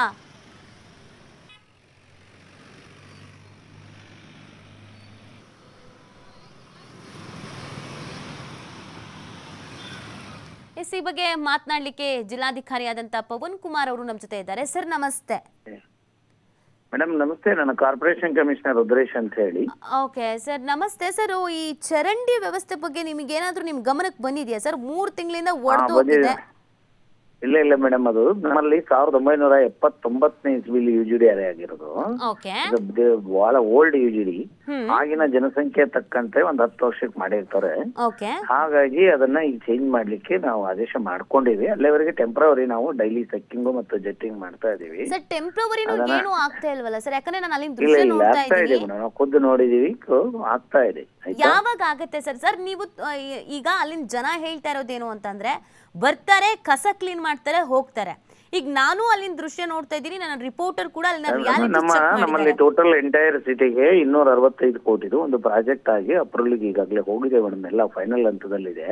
ಎಸ್ ಈ ಬಗ್ಗೆ ಮಾತನಾಡಲಿಕ್ಕೆ ಜಿಲ್ಲಾಧಿಕಾರಿಯಾದಂಥ ಪವನ್ ಕುಮಾರ್ ಅವರು ನಮ್ಮ ಜೊತೆ ಇದ್ದಾರೆ ಸರ್ ನಮಸ್ತೆ ಮೇಡಮ್ ನಮಸ್ತೆ ನಾನು ಕಾರ್ಪೊರೇಷನ್ ಕಮಿಷನರ್ ರುದ್ರೇಶ್ ಅಂತ ಹೇಳಿ ಓಕೆ ಸರ್ ನಮಸ್ತೆ ಸರ್ ಈ ಚರಂಡಿ ವ್ಯವಸ್ಥೆ ಬಗ್ಗೆ ನಿಮಗೆ ಏನಾದರೂ ನಿಮ್ಮ ಗಮನಕ್ಕೆ ಬಂದಿದೆಯಾ ಸರ್ ಮೂರು ತಿಂಗಳಿಂದ ಒಡೆದು ಬಂದಿದೆ. ಹೋಗಿದೆ ಇಲ್ಲ ಇಲ್ಲ ಮೇಡಮ್ ಅದು ನಮ್ಮಲ್ಲಿ ಸಾವಿರದ ಒಂಬೈನೂರ ಎಪ್ಪತ್ತೊಂಬತ್ತನೇ ಇಸ್ವಿಲಿ ಯು ಜಿ ಡಿ ಅರೆ ಆಗಿರೋದು ಓಕೆ ಇದು ದೇ- ಬಹಳ ಓಲ್ಡ್ ಯು ಜಿ ಡಿ ಹ್ಮ್. ಆಗಿನ ಜನಸಂಖ್ಯೆ ತಕ್ಕಂತೆ ಒಂದ್ ಹತ್ತು ವರ್ಷಕ್ಕೆ ಮಾಡಿರ್ತಾರೆ ಓಕೆ ಹಾಗಾಗಿ ಅದನ್ನ ಈಗ ಚೇಂಜ್ ಮಾಡ್ಲಿಕ್ಕೆ ನಾವು ಆದೇಶ ಮಾಡ್ಕೊಂಡಿವಿ ಅಲ್ಲಿವರೆಗೆ ಟೆಂಪ್ರವರಿ ನಾವು ಡೈಲಿ ಸೆಕ್ಕಿಂಗು ಮತ್ತು ಜೆಟ್ಟಿಂಗ್ ಮಾಡ್ತಾ ಇದೀವಿ ಸರ್ ಟೆಂಪ್ರವರಿನೂ ಅದನ್ನ- ಏನು ಆಗ್ತಾ ಇಲ್ವಲ್ಲ ಸರ್ ಯಾಕಂದ್ರೆ ನಾನು ಅಲ್ಲಿಂದ ಇಲ್ಲ ದೃಶ್ಯ ಇಲ್ಲ ನೋಡ್ತಾ ಆಗ್ತಾ ಇದೆ ಇದ್ದೀನಿ ಮೇಡಮ್ ನಾವು ಖುದ್ದು ನೋಡಿದೀವಿ ಕ- ಆಗ್ತಾ ಇದೆ ಆಯ್ತಾ ಯಾವಾಗ ಆಗತ್ತೆ ಸರ್ ಸರ್ ನೀವು ಆ, ಈ- ಈಗ ಅಲ್ಲಿನ ಜನ ಹೇಳ್ತಾ ಇರೋದೇನು ಅಂತಂದ್ರೆ ಬರ್ತಾರೆ ಕಸ ಕ್ಲೀನ್ ಮಾಡ್ತಾರೆ ಹೋಗ್ತಾರೆ ಈಗ ನಾನು ಅಲ್ಲಿನ ದೃಶ್ಯ ನೋಡ್ತಾ ಇದ್ದೀನಿ ನನ್ನ ರಿಪೋರ್ಟರ್ ಕೂಡ ಅಲ್ಲಿನ ರಿಯಾಲಿಟಿ ನಮ್ಮ ನಮ್ಮಲ್ಲಿ ಟೋಟಲ್ ಎಂಟೈರ್ ಸಿಟಿಗೆ ಇನ್ನೂರ ಅರವತ್ತೈದು ಕೋಟಿದು ಒಂದು ಪ್ರಾಜೆಕ್ಟ್ ಆಗಿ ಅಪ್ರೂವಲ್ಗೆ ಈಗಾಗಲೇ ಹೋಗಿದೆ ಮೇಡಮ್ ಎಲ್ಲ ಫೈನಲ್ ಹಂತದಲ್ಲಿದೆ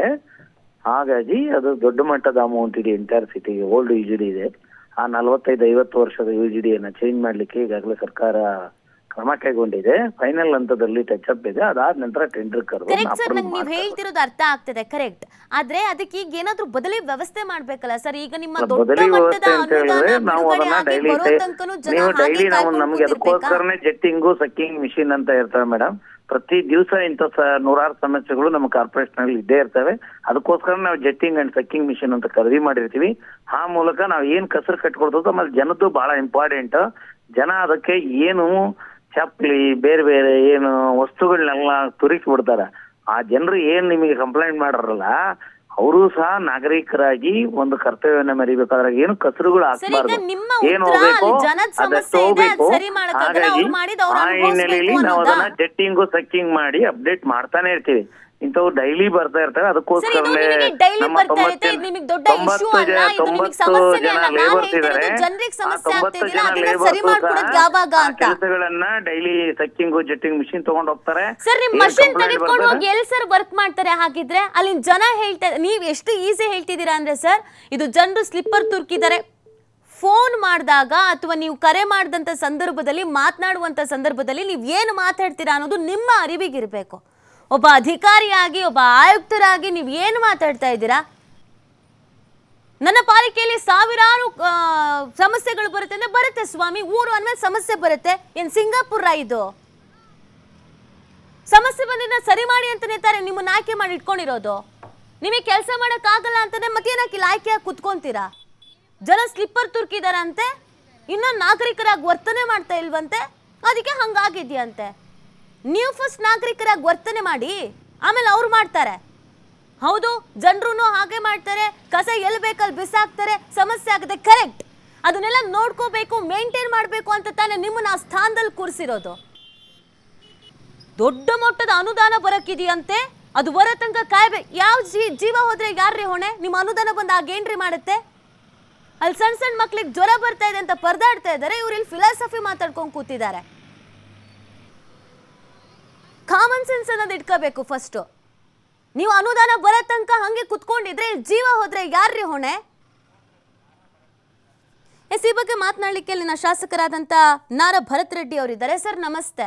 ಹಾಗಾಗಿ ಅದು ದೊಡ್ಡ ಮಟ್ಟದ ಅಮೌಂಟ್ ಇದೆ ಎಂಟೈರ್ ಸಿಟಿಗೆ ಓಲ್ಡ್ ಯು ಜಿ ಡಿ ಇದೆ ಆ ನಲವತ್ತೈದು ಐವತ್ತು ವರ್ಷದ ಯು ಜಿ ಡಿಯನ್ನು ಚೇಂಜ್ ಮಾಡ್ಲಿಕ್ಕೆ ಈಗಾಗಲೇ ಸರ್ಕಾರ ಕ್ರಮ ಕೈಗೊಂಡಿದೆ ಫೈನಲ್ ಹಂತದಲ್ಲಿ ಟಚ್ ಅಪ್ ಇದೆ ಅದಾದ ನಂತರ ಟೆಂಡರ್ ಕರೆದು ಕರೆಕ್ಟ್ ಸರ್ ಅಪ್ರೂವ್ ನಂಗೆ ನೀವು ಹೇಳ್ತಿರೋದು ಅರ್ಥ ಆಗ್ತದೆ ಕರೆಕ್ಟ್ ಆದ್ರೆ ಅದಕ್ಕೆ ಈಗ ಏನಾದ್ರೂ ಬದಲಿ ವ್ಯವಸ್ಥೆ ಮಾಡ್ಬೇಕಲ್ಲ ಸರ್ ಈಗ ನಿಮ್ಮ ದೊಡ್ಡ ಬದಲಿ ಮಟ್ಟದ ವ್ಯವಸ್ಥೆ ಅಂತ ಅನುದಾನ ಹೇಳಿದ್ರೆ ನಾವು ಬಿಡುಗಡೆ ಅದನ್ನ ಆಗಿ ಡೈಲಿ ಬರೋ ತನಕನೂ ಜನ ನೀವು ಹಾಗೆ ಡೈಲಿ ನಾವು ಕಾಯ್ಕೊಂಡು ನಮ್ಗೆ ಕೂತಿರ್ಬೇಕಾ? ಅದಕ್ಕೋಸ್ಕರನೇ ಜೆಟ್ಟಿಂಗು ಸಕ್ಕಿಂಗ್ ಮಿಷಿನ್ ಅಂತ ಇರ್ತವೆ ಮೇಡಮ್ ಪ್ರತಿ ದಿವಸ ಇಂಥ ಸ- ನೂರಾರು ಸಮಸ್ಯೆಗಳು ನಮ್ಮ ಕಾರ್ಪೊರೇಷನ್ ಅಲ್ಲಿ ಇದ್ದೇ ಇರ್ತವೆ ಅದಕ್ಕೋಸ್ಕರ ನಾವು ಜೆಟ್ಟಿಂಗ್ ಅಂಡ್ ಸಕ್ಕಿಂಗ್ ಮಿಷಿನ್ ಅಂತ ಖರೀದಿ ಮಾಡಿರ್ತೀವಿ ಆ ಮೂಲಕ ನಾವು ಏನ್ ಕಸರು ಕಟ್ಕೊಡ್ತದೋ ಆಮೇಲೆ ಜನದ್ದು ಬಹಳ ಇಂಪಾರ್ಟೆಂಟ್ ಜನ ಅದಕ್ಕೆ ಏನು ಚಪ್ಪಲಿ ಬೇರೆ ಬೇರೆ ಏನು ವಸ್ತುಗಳನ್ನೆಲ್ಲ ತುರಿಸಿ ಬಿಡ್ತಾರ ಆ ಜನರು ಏನ್ ನಿಮಗೆ ಕಂಪ್ಲೇಂಟ್ ಮಾಡಾರಲ್ಲ ಅವರು ಸಹ ನಾಗರಿಕರಾಗಿ ಒಂದು ಕರ್ತವ್ಯವನ್ನ ಮೆರಿಬೇಕಾದ್ರೆ ಏನು ಕಸರುಗಳು ಸರ್, ಈಗ ಹಾಕ್ಬಾರ್ದು ನಿಮ್ಮ ಏನು ಉತ್ತರ ಹೋಗ್ಬೇಕು ಅಲ್ಲಿ ಜನದ ಅದಷ್ಟು ಸಮಸ್ಯೆ ಇದೆ, ಅದ್ ಹೋಗ್ಬೇಕು ಸರಿ ಮಾಡಕ್ಕಾಗಲ್ಲ, ಹಾಗಾಗಿ ಅವ್ರು ಮಾಡಿದ್ದು ಅವ್ರು ಆ ಅನುಭವಿಸ್ಬೇಕು ಹಿನ್ನೆಲೆಯಲ್ಲಿ ನಾವು ಅನ್ನೋದಾ? ಅದನ್ನ ಜೆಟ್ಟಿಂಗು ಸಕ್ಕಿಂಗ್ ಮಾಡಿ ಅಪ್ಡೇಟ್ ಮಾಡ್ತಾನೆ ಇರ್ತೀವಿ ಇಂಥವು ಡೈಲಿ ಬರ್ತಾ ಇರ್ತವೆ ಸರ್ ಇದು ಅದಕ್ಕೋಸ್ಕರನೇ ನಿಮಗೆ ಡೈಲಿ ನಮ್ಮ ಬರ್ತಾ ತೊಂಬತ್ತು ಇರುತ್ತೆ ಜನ- ಇದು ನಿಮಗೆ ದೊಡ್ಡ ತೊಂಬತ್ತು ಇಶ್ಯೂ ಅಲ್ಲ ಜನ- ಇದು ನಿಮಗೆ ತೊಂಬತ್ತು ಸಮಸ್ಯೆನೇ ಜನ ಅಲ್ಲ ನಾನು labours ಹೇಳ್ತಿರೋದು ಇದ್ದಾರೆ. ಜನರಿಗೆ ಆ ಸಮಸ್ಯೆ ತೊಂಬತ್ತು ಆಗ್ತಿದಿಲ್ಲ ಜನ ಅದನ್ನ labours ಸರಿ ಮಾಡ್ಕೊಡೋದು ಸಹ ಯಾವಾಗ ಆ ಅಂತ ಕೆಲಸಗಳನ್ನ ಡೈಲಿ ಸಕ್ಕಿಂಗು ಜೆಟ್ಟಿಂಗ್ ಮಿಷಿನ್ ತಗೊಂಡ್ ಹೋಗ್ತಾರೆ ಸರ್ ನಿಮ್ ಏನ್ ಮಷಿನ್ complaint ತೆಗೆದುಕೊಂಡು ಬರ್ತದೆ? ಹೋಗಿ ಎಲ್ಲಿ ಸರ್ ವರ್ಕ್ ಮಾಡ್ತಾರೆ ಹಾಗಿದ್ರೆ ಅಲ್ಲಿನ ಜನ ಹೇಳ್ತಾ ನೀವ್ ಎಷ್ಟು ಈಸಿ ಹೇಳ್ತಿದ್ದೀರಾ ಅಂದ್ರೆ ಸರ್ ಇದು ಜನರು ಸ್ಲಿಪ್ಪರ್ ತುರ್ಕಿದ್ದಾರೆ ಫೋನ್ ಮಾಡಿದಾಗ ಅಥವಾ ನೀವು ಕರೆ ಮಾಡಿದಂಥ ಸಂದರ್ಭದಲ್ಲಿ ಮಾತನಾಡುವಂಥ ಸಂದರ್ಭದಲ್ಲಿ ನೀವು ಏನು ಮಾತಾಡ್ತೀರಾ ಅನ್ನೋದು ನಿಮ್ಮ ಅರಿವಿಗಿರಬೇಕು ಒಬ್ಬ ಅಧಿಕಾರಿಯಾಗಿ ಒಬ್ಬ ಆಯುಕ್ತರಾಗಿ ನೀವು ಏನು ಮಾತಾಡ್ತಾ ಇದ್ದೀರಾ ನನ್ನ ಪಾಲಿಕೆಯಲ್ಲಿ ಸಾವಿರಾರು ಆ, ಸಮಸ್ಯೆಗಳು ಬರುತ್ತೆ ಅಂದ್ರೆ ಬರುತ್ತೆ ಸ್ವಾಮಿ ಊರು ಅಂದ್ಮೇಲೆ ಸಮಸ್ಯೆ ಬರುತ್ತೆ ಏನ್ ಸಿಂಗಾಪುರ ಇದು ಸಮಸ್ಯೆ ಬಂದಿದ್ದ ಸರಿ ಮಾಡಿ ಅಂತಾನೆ ತಾರೆ ನಿಮ್ಮನ್ನ ಆಯ್ಕೆ ಮಾಡಿ ಇಟ್ಕೊಂಡಿರೋದು ನಿಮಗೆ ಕೆಲಸ ಆಗಲ್ಲ ಅಂತಾನೆ ಮತ್ತೇನಕ್ಕೆ ಇಲ್ಲಿ ಆಯ್ಕೆಯಾಗಿ ಕುತ್ಕೊಂತೀರಾ ಜನ ಸ್ಲಿಪ್ಪರ್ ತುರ್ಕಿದಾರಂತೆ ಇನ್ನೊಂದು ನಾಗರಿಕರಾಗಿ ವರ್ತನೆ ಮಾಡ್ತಾ ಇಲ್ವಂತೆ ಅದಕ್ಕೆ ಹಂಗಾಗಿದ್ಯಂತೆ ನೀವು ಫಸ್ಟ್ ನಾಗರಿಕರಾಗಿ ವರ್ತನೆ ಮಾಡಿ ಆಮೇಲೆ ಅವ್ರು ಮಾಡ್ತಾರೆ ಹೌದು ಜನರು ಹಾಗೆ ಮಾಡ್ತಾರೆ ಕಸ ಎಲ್ಲಿ ಬೇಕಲ್ಲಿ ಬಿಸಾಕ್ತಾರೆ ಸಮಸ್ಯೆ ಆಗುತ್ತೆ ಕರೆಕ್ಟ್ ಅದನ್ನೆಲ್ಲ ನೋಡ್ಕೋಬೇಕು ಮೇಂಟೈನ್ ಮಾಡಬೇಕು ಅಂತ ತಾನೇ ನಿಮ್ಮನ್ನ ಆ ಸ್ಥಾನದಲ್ಲಿ ಕೂರಿಸಿರೋದು ದೊಡ್ಡ ಮಟ್ಟದ ಅನುದಾನ ಬರಕ್ಕಿದೆಯಂತೆ ಅದು ಬರೋ ತನಕ ಕಾಯ್ಬೇಕು ಯಾವ ಜೀ ಜೀವ ಹೋದ್ರೆ ಯಾರ್ರಿ ಹೊಣೆ ನಿಮ್ಮ ಅನುದಾನ ಬಂದು ಆಗೇನ್ರಿ ಮಾಡುತ್ತೆ ಅಲ್ಲಿ ಸಣ್ಣ ಸಣ್ಣ ಮಕ್ಳಿಗೆ ಜ್ವರ ಬರ್ತಾ ಇದೆ ಅಂತ ಪರದಾಡ್ತಾ ಇದ್ದಾರೆ ಇವ್ರು ಇಲ್ಲಿ ಫಿಲಾಸಫಿ ಮಾತಾಡ್ಕೊಂಡು ಕೂತಿದ್ದಾರೆ ಕಾಮನ್ ಸೆನ್ಸ್ ಅನ್ನೋದು ಇಟ್ಕೋಬೇಕು ಫಸ್ಟು ನೀವು ಅನುದಾನ ಬರೋ ತನಕ ಹಂಗೆ ಕುತ್ಕೊಂಡಿದ್ರೆ ಇಲ್ಲಿ ಜೀವ ಹೋದ್ರೆ ಯಾರ್ರಿ ಹೊಣೆ ಎಸ್ ಈ ಬಗ್ಗೆ ಮಾತನಾಡಲಿಕ್ಕೆ ಇಲ್ಲಿನ ಶಾಸಕರಾದಂಥ ನಾರ ಭರತ್ ರೆಡ್ಡಿ ಅವರಿದ್ದಾರೆ ಸರ್ ನಮಸ್ತೆ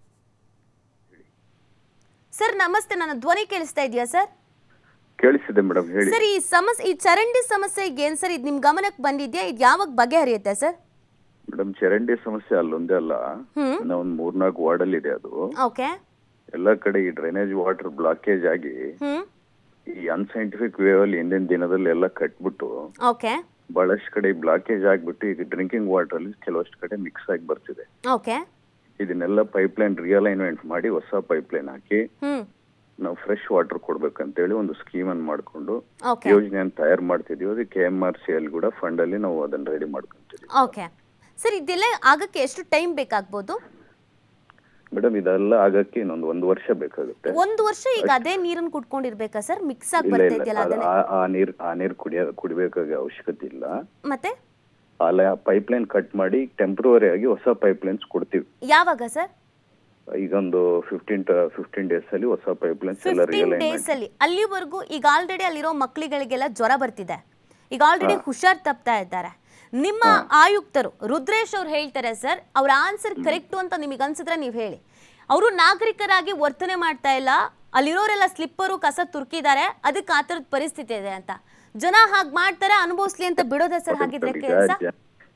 ಸರ್ ನಮಸ್ತೆ ನನ್ನ ಧ್ವನಿ ಕೇಳಿಸ್ತಾ ಇದೆಯಾ ಸರ್ ಕೇಳಿಸಿದೆ ಮೇಡಮ್ ಹೇಳಿ ಸರ್ ಈ ಸಮಸ್ಯೆ ಈ ಚರಂಡಿ ಸಮಸ್ಯೆ ಏನ್ ಸರ್ ಇದು ನಿಮ್ ಗಮನಕ್ಕೆ ಬಂದಿದ್ಯಾ ಇದು ಯಾವಾಗ ಬಗೆಹರಿಯುತ್ತೆ ಸರ್ ಮೇಡಮ್ ಚರಂಡಿ ಸಮಸ್ಯೆ ಅಲ್ಲೊಂದೇ ಅಲ್ಲ ಹ್ಮ್ ಇನ್ನ ಒಂದ್ ಮೂರ್ನಾಲ್ಕು ವಾರ್ಡಲ್ಲಿ ಇದೆ ಅದು ಓಕೆ ಎಲ್ಲ ಕಡೆ ಈ ಡ್ರೈನೇಜ್ ವಾಟರ್ ಬ್ಲಾಕೇಜ್ ಆಗಿ ಹ್ಮ್ ಈ ಅನ್ಸೈಂಟಿಫಿಕ್ ವೇ ಅಲ್ಲಿ ಹಿಂದಿನ ದಿನದಲ್ಲಿ ಎಲ್ಲ ಕಟ್ಬಿಟ್ಟು ಓಕೆ ಬಹಳಷ್ಟು ಕಡೆ ಬ್ಲಾಕೇಜ್ ಆಗ್ಬಿಟ್ಟು ಈಗ ಡ್ರಿಂಕಿಂಗ್ ವಾಟರ್ ಅಲ್ಲಿ ಕೆಲವಷ್ಟು ಕಡೆ ಮಿಕ್ಸ್ ಆಗಿ ಬರ್ತಿದೆ ಓಕೆ ಇದನ್ನೆಲ್ಲ ಪೈಪ್ ಲೈನ್ ರಿಯಲೈನ್ಮೆಂಟ್ ಮಾಡಿ ಹೊಸ ಪೈಪ್ ಲೈನ್ ಹಾಕಿ ಹ್ಮ್ ನಾವು ಫ್ರೆಶ್ ವಾಟರ್ ಕೊಡ್ಬೇಕಂತೇಳಿ ಒಂದು ಸ್ಕೀಮ್ ಅನ್ನು ಮಾಡ್ಕೊಂಡು ಓಕೆ ಯೋಜನೆಯನ್ನು ತಯಾರು ಮಾಡ್ತಿದೀವಿ ಅದಕ್ಕೆ ಎಂ ಆರ್ ಸಿ ಅಲ್ಲಿ ಕೂಡ ಫಂಡ್ ಅಲ್ಲಿ ನಾವು ಅದನ್ನ ರೆಡಿ ಮಾಡ್ಕೊಂತೀವಿ ಓಕೆ ಸರ್ ಇದೆಲ್ಲ ಆಗಕ್ಕೆ ಎಷ್ಟು ಟೈಮ್ ಬೇಕಾಗ್ಬೋದು ಮೇಡಮ್ ಇದೆಲ್ಲ ಆಗಕ್ಕೆ ಇನ್ನೊಂದು ಒಂದು ವರ್ಷ ಬೇಕಾಗುತ್ತೆ ಒಂದು ವರ್ಷ ಈಗ ಅದೇ ನೀರನ್ನು ಕುಡ್ಕೊಂಡಿರ್ಬೇಕಾ ಸರ್ ಮಿಕ್ಸ್ ಆಗಿ ಇಲ್ಲ ಬರ್ತಾ ಇಲ್ಲ ಇದೆಯಲ್ಲ ಅದು ಅದನ್ನೇ ಆ- ಆ ನೀರ್ ಆ ನೀರ್ ಕುಡಿಯ ಕುಡಿಬೇಕಾಗ ಅವಶ್ಯಕತೆ ಇಲ್ಲ ಮತ್ತೆ ಅಲ್ಲ ಪೈಪ್ ಲೈನ್ ಕಟ್ ಮಾಡಿ ಟೆಂಪ್ರವರಿ ಆಗಿ ಹೊಸ ಪೈಪ್ ಲೈನ್ಸ್ ಕೊಡ್ತೀವಿ ಯಾವಾಗ ಸರ್ ಈಗೊಂದು ಫಿಫ್ಟೀನ್ ಫಿಫ್ಟೀನ್ ಡೇಸ್ ಅಲ್ಲಿ ಹೊಸ ಪೈಪ್ ಲೈನ್ಸ್ ಎಲ್ಲ ಫಿಫ್ಟೀನ್ ರಿಯಲೈನ್ಮೆಂಟ್ ಡೇಸ್ ಅಲ್ಲಿ ಅಲ್ಲಿವರೆಗೂ ಈಗ ಆಲ್ರೆಡಿ ಅಲ್ಲಿರೋ ಮಕ್ಕಳಿಗಳಿಗೆಲ್ಲ ಜ್ವರ ಬರ್ತಿದೆ ಈಗ ಆಲ್ರೆಡಿ ಹುಷಾರ್ ತಪ್ತಾ ಇದ್ದಾರೆ ನಿಮ್ಮ ಆಯುಕ್ತರು ರುದ್ರೇಶ್ ಅವ್ರು ಹೇಳ್ತಾರೆ ಸರ್ ಅವ್ರ ಆನ್ಸರ್ ಕರೆಕ್ಟು ಅಂತ ನಿಮಗೆ ಅನ್ಸಿದ್ರೆ ನೀವು ಹೇಳಿ ಅವರು ನಾಗರಿಕರಾಗಿ ವರ್ತನೆ ಮಾಡ್ತಾ ಇಲ್ಲ ಅಲ್ಲಿರೋರೆಲ್ಲ ಸ್ಲಿಪ್ಪರು ಕಸ ತುರ್ಕಿದ್ದಾರೆ ಅದಕ್ಕೆ ಆ ಥರದ ಪರಿಸ್ಥಿತಿ ಇದೆ ಅಂತ ಜನ ಹಾಗೆ ಮಾಡ್ತಾರೆ ಅನುಭವಿಸ್ಲಿ ಅಂತ ಬಿಡೋದ ಸರ್ ಹಾಗಿದ್ರೆ ಕೆಲಸ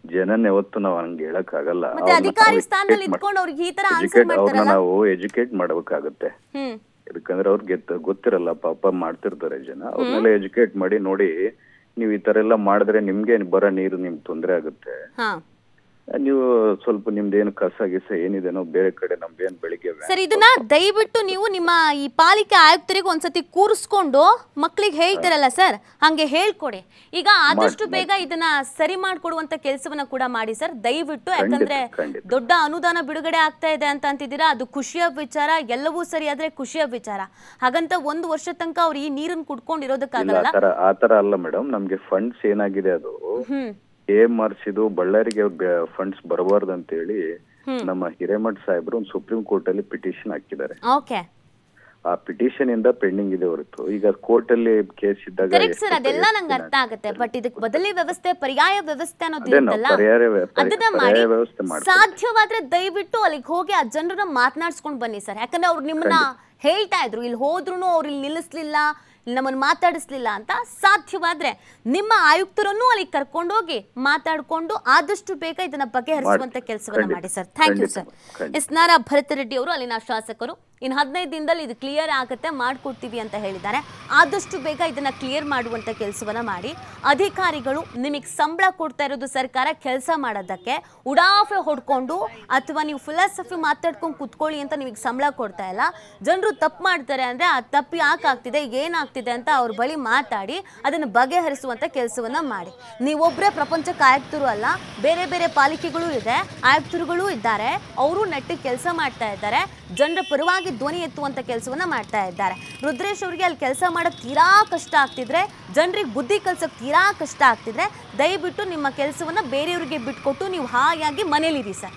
ಜನನ್ ಯಾವತ್ತು ನಾವು ಹಂಗೆ ಹೇಳಕ್ ಆಗಲ್ಲ ಮತ್ತೆ ಅಧಿಕಾರಿ ಸ್ಥಾನದಲ್ಲಿ ಇದ್ಕೊಂಡು ಅವ್ರಿಗೆ ಈ ತರ ಆನ್ಸರ್ ಎಜುಕೇಟ್ ಅವ್ರನ್ನ ಮಾಡ್ತಾರಲ್ಲ ನಾವು ಎಜುಕೇಟ್ ಮಾಡ್ಬೇಕಾಗತ್ತೆ ಹ್ಮ್ ಯಾಕಂದ್ರೆ ಅವ್ರಿಗೆ ಗೊತ್ತ- ಗೊತ್ತಿರಲ್ಲ ಪಾಪ ಮಾಡ್ತಿರ್ತಾರೆ ಜನ ಅವ್ರನ್ನೆಲ್ಲ ಎಜುಕೇಟ್ ಮಾಡಿ ನೋಡಿ ನೀವು ಈ ತರ ಎಲ್ಲ ಮಾಡಿದ್ರೆ ನಿಮ್ಗೆ ಬರೋ ನೀರು ನಿಮ್ಗೆ ತೊಂದರೆ ಆಗುತ್ತೆ ಹಾ ನೀವು ಸ್ವಲ್ಪ ನಿಮ್ದೇನು ಕಸ ಗಿಸ ಏನಿದೆನೋ ಬೇರೆ ಕಡೆ ನಮ್ದೇನ್ ಬೆಳಿಗ್ಗೆ ಸರ್ ಇದನ್ನ ದಯವಿಟ್ಟು ನೀವು ನಿಮ್ಮ ಈ ಪಾಲಿಕೆ ಆಯುಕ್ತರಿಗೆ ಒಂದ್ಸತಿ ಕೂರಿಸ್ಕೊಂಡು ಮಕ್ಕಳಿಗೆ ಹೇಳ್ತಿರಲ್ಲ ಸರ್ ಹಂಗೆ ಹೇಳ್ಕೊಡಿ ಈಗ ಆದಷ್ಟು ಬೇಗ ಇದನ್ನ ಸರಿ ಮಾಡ್ಕೊಡುವಂತ ಕೆಲಸವನ್ನ ಕೂಡ ಮಾಡಿ ಸರ್ ದಯವಿಟ್ಟು ಯಾಕಂದ್ರೆ ಖಂಡಿತ. ದೊಡ್ಡ ಅನುದಾನ ಬಿಡುಗಡೆ ಆಗ್ತಾ ಇದೆ ಅಂತ ಅಂತಿದ್ದೀರಾ ಅದು ಖುಷಿಯ ವಿಚಾರ ಎಲ್ಲವೂ ಸರಿ ಆದ್ರೆ ಖುಷಿಯ ವಿಚಾರ ಹಾಗಂತ ಒಂದು ವರ್ಷ ತನಕ ಅವ್ರು ಈ ನೀರನ್ನು ಕುಡ್ಕೊಂಡು ಇಲ್ಲ ಇರೋದಕ್ಕಾಗಲ್ಲ ಆತರ ಆತರ ಅಲ್ಲ ಮೇಡಮ್ ನಮ್ಗೆ ಫಂಡ್ಸ್ ಏನಾಗಿದೆ ಅದು ಹ್ಮ್ ಎ ಮಾರ್ಸಿದು ಬಳ್ಳಾರಿಗೆ ಫಂಡ್ಸ್ ಬರಬಾರ್ದು ಅಂತ ಹೇಳಿ ನಮ್ಮ ಹಿರೇಮಠ್ ಸಾಹೇಬ್ರು ಒಂದು ಸುಪ್ರೀಂ ಕೋರ್ಟ್ ಅಲ್ಲಿ ಪಿಟಿಷನ್ ಹಾಕಿದ್ದಾರೆ ಓಕೆ ಆ ಪಿಟಿಷನ್ ಇಂದ ಪೆಂಡಿಂಗ್ ಇದೆ ಹೊರತು ಈಗ ಕೋರ್ಟ್ ಅಲ್ಲಿ ಕೇಸ್ ಇದ್ದಾಗ ಕರೆಕ್ಟ್ ಸರ್ ಎಷ್ಟು ಅದೆಲ್ಲ ಎಷ್ಟು ನಂಗೆ ದಿನ ಅರ್ಥ ಆಗುತ್ತೆ ಬಟ್ ಇದಕ್ಕೆ ಬದಲಿ ವ್ಯವಸ್ಥೆ ಪರ್ಯಾಯ ವ್ಯವಸ್ಥೆ ಅನ್ನೋದು ಅದೇ ನಾವು ಇರುತ್ತಲ್ಲ ಪರ್ಯಾಯ ವ್ಯ- ಪರ್ಯಾಯ- ಅದನ್ನ ಪರ್ಯಾಯ ಮಾಡಿ ವ್ಯವಸ್ಥೆ ಮಾಡ್ಕೊಡ್ತೀವಿ. ಸಾಧ್ಯವಾದ್ರೆ ದಯವಿಟ್ಟು ಅಲ್ಲಿಗೆ ಹೋಗಿ ಆ ಜನರನ್ನ ಮಾತನಾಡ್ಸ್ಕೊಂಡು ಬನ್ನಿ ಸರ್ ಯಾಕಂದ್ರೆ ಅವ್ರು ನಿಮ್ಮನ್ನ ಹೇಳ್ತಾ ಇದ್ರು ಇಲ್ಲಿ ಹೋದ್ರು ಅವ್ರು ಇಲ್ಲಿ ನಿಲ್ಲಿಸ್ಲಿಲ್ಲ ನಮ್ಮನ್ನು ಮಾತಾಡಿಸ್ಲಿಲ್ಲ ಅಂತ ಸಾಧ್ಯವಾದ್ರೆ ನಿಮ್ಮ ಆಯುಕ್ತರನ್ನು ಅಲ್ಲಿ ಕರ್ಕೊಂಡೋಗಿ ಮಾತಾಡ್ಕೊಂಡು ಆದಷ್ಟು ಬೇಗ ಇದನ್ನ ಬಗೆಹರಿಸುವಂತ ಮಾಡ್ತೀವಿ. ಕೆಲಸವನ್ನ ಖಂಡಿತ. ಮಾಡಿ ಸರ್ ಥ್ಯಾಂಕ್ ಯು ಖಂಡಿತ. ಸರ್ ಖಂಡಿತ. ಎಸ್ ನಾರಾ ಭರತ್ ರೆಡ್ಡಿ ಅವರು ಅಲ್ಲಿನ ಶಾಸಕರು ಇನ್ನು ಹದಿನೈದು ದಿನದಲ್ಲಿ ಇದು ಕ್ಲಿಯರ್ ಆಗುತ್ತೆ ಮಾಡ್ಕೊಡ್ತೀವಿ ಅಂತ ಹೇಳಿದ್ದಾರೆ ಆದಷ್ಟು ಬೇಗ ಇದನ್ನ ಕ್ಲಿಯರ್ ಮಾಡುವಂತ ಕೆಲಸವನ್ನ ಮಾಡಿ ಅಧಿಕಾರಿಗಳು ನಿಮಗೆ ಸಂಬಳ ಕೊಡ್ತಾ ಇರೋದು ಸರ್ಕಾರ ಕೆಲಸ ಮಾಡೋದಕ್ಕೆ ಉಡಾಫೆ ಹೊಡ್ಕೊಂಡು ಅಥವಾ ನೀವು ಫಿಲಾಸಫಿ ಮಾತಾಡ್ಕೊಂಡು ಕುತ್ಕೊಳ್ಳಿ ಅಂತ ನಿಮಗೆ ಸಂಬಳ ಕೊಡ್ತಾ ಇಲ್ಲ ಜನರು ತಪ್ಪು ಮಾಡ್ತಾರೆ ಅಂದ್ರೆ ಆ ತಪ್ಪು ಯಾಕೆ ಆಗ್ತಿದೆ ಏನಾಗ್ತಿದೆ ಅಂತ ಅವ್ರ ಬಳಿ ಮಾತಾಡಿ ಅದನ್ನು ಬಗೆಹರಿಸುವಂತ ಕೆಲಸವನ್ನ ಮಾಡಿ ನೀವೊಬ್ಬರೇ ಪ್ರಪಂಚಕ್ಕೆ ಆಯುಕ್ತರು ಅಲ್ಲ ಬೇರೆ ಬೇರೆ ಪಾಲಿಕೆಗಳು ಇದೆ ಆಯುಕ್ತರುಗಳು ಇದ್ದಾರೆ ಅವರು ನೆಟ್ಟಿಗೆ ಕೆಲಸ ಮಾಡ್ತಾ ಇದ್ದಾರೆ ಜನರ ಪರವಾಗಿ ಧ್ವನಿ ಎತ್ತುವಂತ ಕೆಲಸವನ್ನ ಮಾಡ್ತಾ ಇದ್ದಾರೆ ರುದ್ರೇಶ್ ಅವರಿಗೆ ಅಲ್ಲಿ ಕೆಲಸ ಮಾಡೋಕೆ ತೀರಾ ಕಷ್ಟ ಆಗ್ತಿದ್ರೆ ಜನರಿಗೆ ಬುದ್ಧಿ ಕಲ್ಸೋಕೆ ತೀರಾ ಕಷ್ಟ ಆಗ್ತಿದ್ರೆ ದಯವಿಟ್ಟು ನಿಮ್ಮ ಕೆಲಸವನ್ನ ಬೇರೆಯವರಿಗೆ ಬಿಟ್ಕೊಟ್ಟು ನೀವು ಹಾಯಾಗಿ ಮನೇಲಿರಿ ಸರ್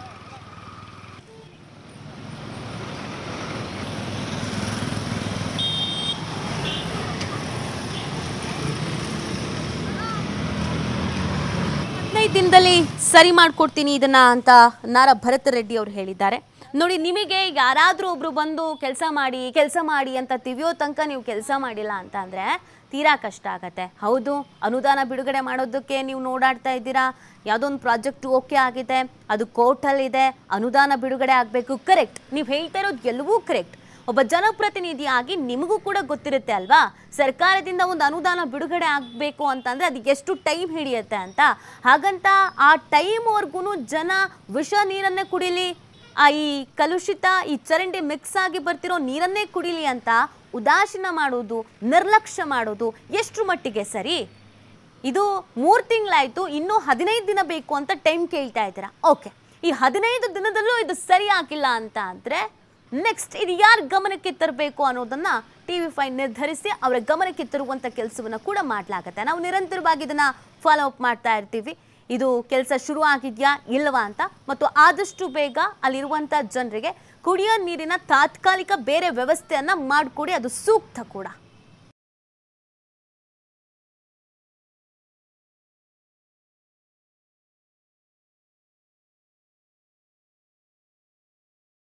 ಹದಿನೈದು ದಿನದಲ್ಲಿ ಸರಿ ಮಾಡ್ಕೊಡ್ತೀನಿ ಇದನ್ನ ಅಂತ ನಾರ ಭರತ್ ರೆಡ್ಡಿ ಅವರು ಹೇಳಿದ್ದಾರೆ ನೋಡಿ ನಿಮಗೆ ಯಾರಾದರೂ ಒಬ್ರು ಬಂದು ಕೆಲಸ ಮಾಡಿ ಕೆಲಸ ಮಾಡಿ ಅಂತ ತಿವಿಯೋ ತನಕ ನೀವು ಕೆಲಸ ಮಾಡಿಲ್ಲ ಅಂತ ಅಂದರೆ ತೀರಾ ಕಷ್ಟ ಆಗತ್ತೆ ಹೌದು ಅನುದಾನ ಬಿಡುಗಡೆ ಮಾಡೋದಕ್ಕೆ ನೀವು ನೋಡಾಡ್ತಾ ಇದ್ದೀರಾ ಯಾವುದೋ ಒಂದು ಪ್ರಾಜೆಕ್ಟ್ ಓಕೆ ಆಗಿದೆ ಅದು ಕೋರ್ಟಲ್ಲಿದೆ ಅನುದಾನ ಬಿಡುಗಡೆ ಆಗಬೇಕು ಕರೆಕ್ಟ್ ನೀವು ಹೇಳ್ತಾ ಇರೋದು ಎಲ್ಲವೂ ಕರೆಕ್ಟ್ ಒಬ್ಬ ಜನಪ್ರತಿನಿಧಿಯಾಗಿ ನಿಮಗೂ ಕೂಡ ಗೊತ್ತಿರುತ್ತೆ ಅಲ್ವಾ ಸರ್ಕಾರದಿಂದ ಒಂದು ಅನುದಾನ ಬಿಡುಗಡೆ ಆಗಬೇಕು ಅಂತಂದ್ರೆ ಅದಕ್ಕೆ ಎಷ್ಟು ಟೈಮ್ ಹಿಡಿಯುತ್ತೆ ಅಂತ ಹಾಗಂತ ಆ ಟೈಮ್ವರೆಗೂ ಜನ ವಿಷ ನೀರನ್ನೇ ಕುಡಿಲಿ ಆ ಈ ಕಲುಷಿತ ಈ ಚರಂಡಿ ಮಿಕ್ಸ್ ಆಗಿ ಬರ್ತಿರೋ ನೀರನ್ನೇ ಕುಡಿಲಿ ಅಂತ ಉದಾಸೀನ ಮಾಡೋದು ನಿರ್ಲಕ್ಷ್ಯ ಮಾಡೋದು ಎಷ್ಟು ಮಟ್ಟಿಗೆ ಸರಿ ಇದು ಮೂರು ತಿಂಗಳಾಯ್ತು ಇನ್ನೂ ಹದಿನೈದು ದಿನ ಬೇಕು ಅಂತ ಟೈಮ್ ಕೇಳ್ತಾ ಇದ್ದೀರಾ ಓಕೆ ಈ ಹದಿನೈದು ದಿನದಲ್ಲೂ ಇದು ಸರಿ ಆಗಿಲ್ಲ ಅಂತ ಅಂದರೆ ನೆಕ್ಸ್ಟ್ ಇದು ಯಾರ ಗಮನಕ್ಕೆ ತರಬೇಕು ಅನ್ನೋದನ್ನ ಟಿ ವಿ ಫೈವ್ ನಿರ್ಧರಿಸಿ ಅವರ ಗಮನಕ್ಕೆ ತರುವಂಥ ಕೆಲಸವನ್ನು ಕೂಡ ಮಾಡಲಾಗತ್ತೆ ನಾವು ನಿರಂತರವಾಗಿ ಇದನ್ನ ಫಾಲೋ ಅಪ್ ಮಾಡ್ತಾ ಇರ್ತೀವಿ ಇದು ಕೆಲಸ ಶುರು ಆಗಿದೆಯಾ ಇಲ್ವಾ ಅಂತ ಮತ್ತು ಆದಷ್ಟು ಬೇಗ ಅಲ್ಲಿರುವಂಥ ಜನರಿಗೆ ಕುಡಿಯೋ ನೀರಿನ ತಾತ್ಕಾಲಿಕ ಬೇರೆ ವ್ಯವಸ್ಥೆಯನ್ನ ಮಾಡಿಕೊಡಿ ಅದು ಸೂಕ್ತ ಕೂಡ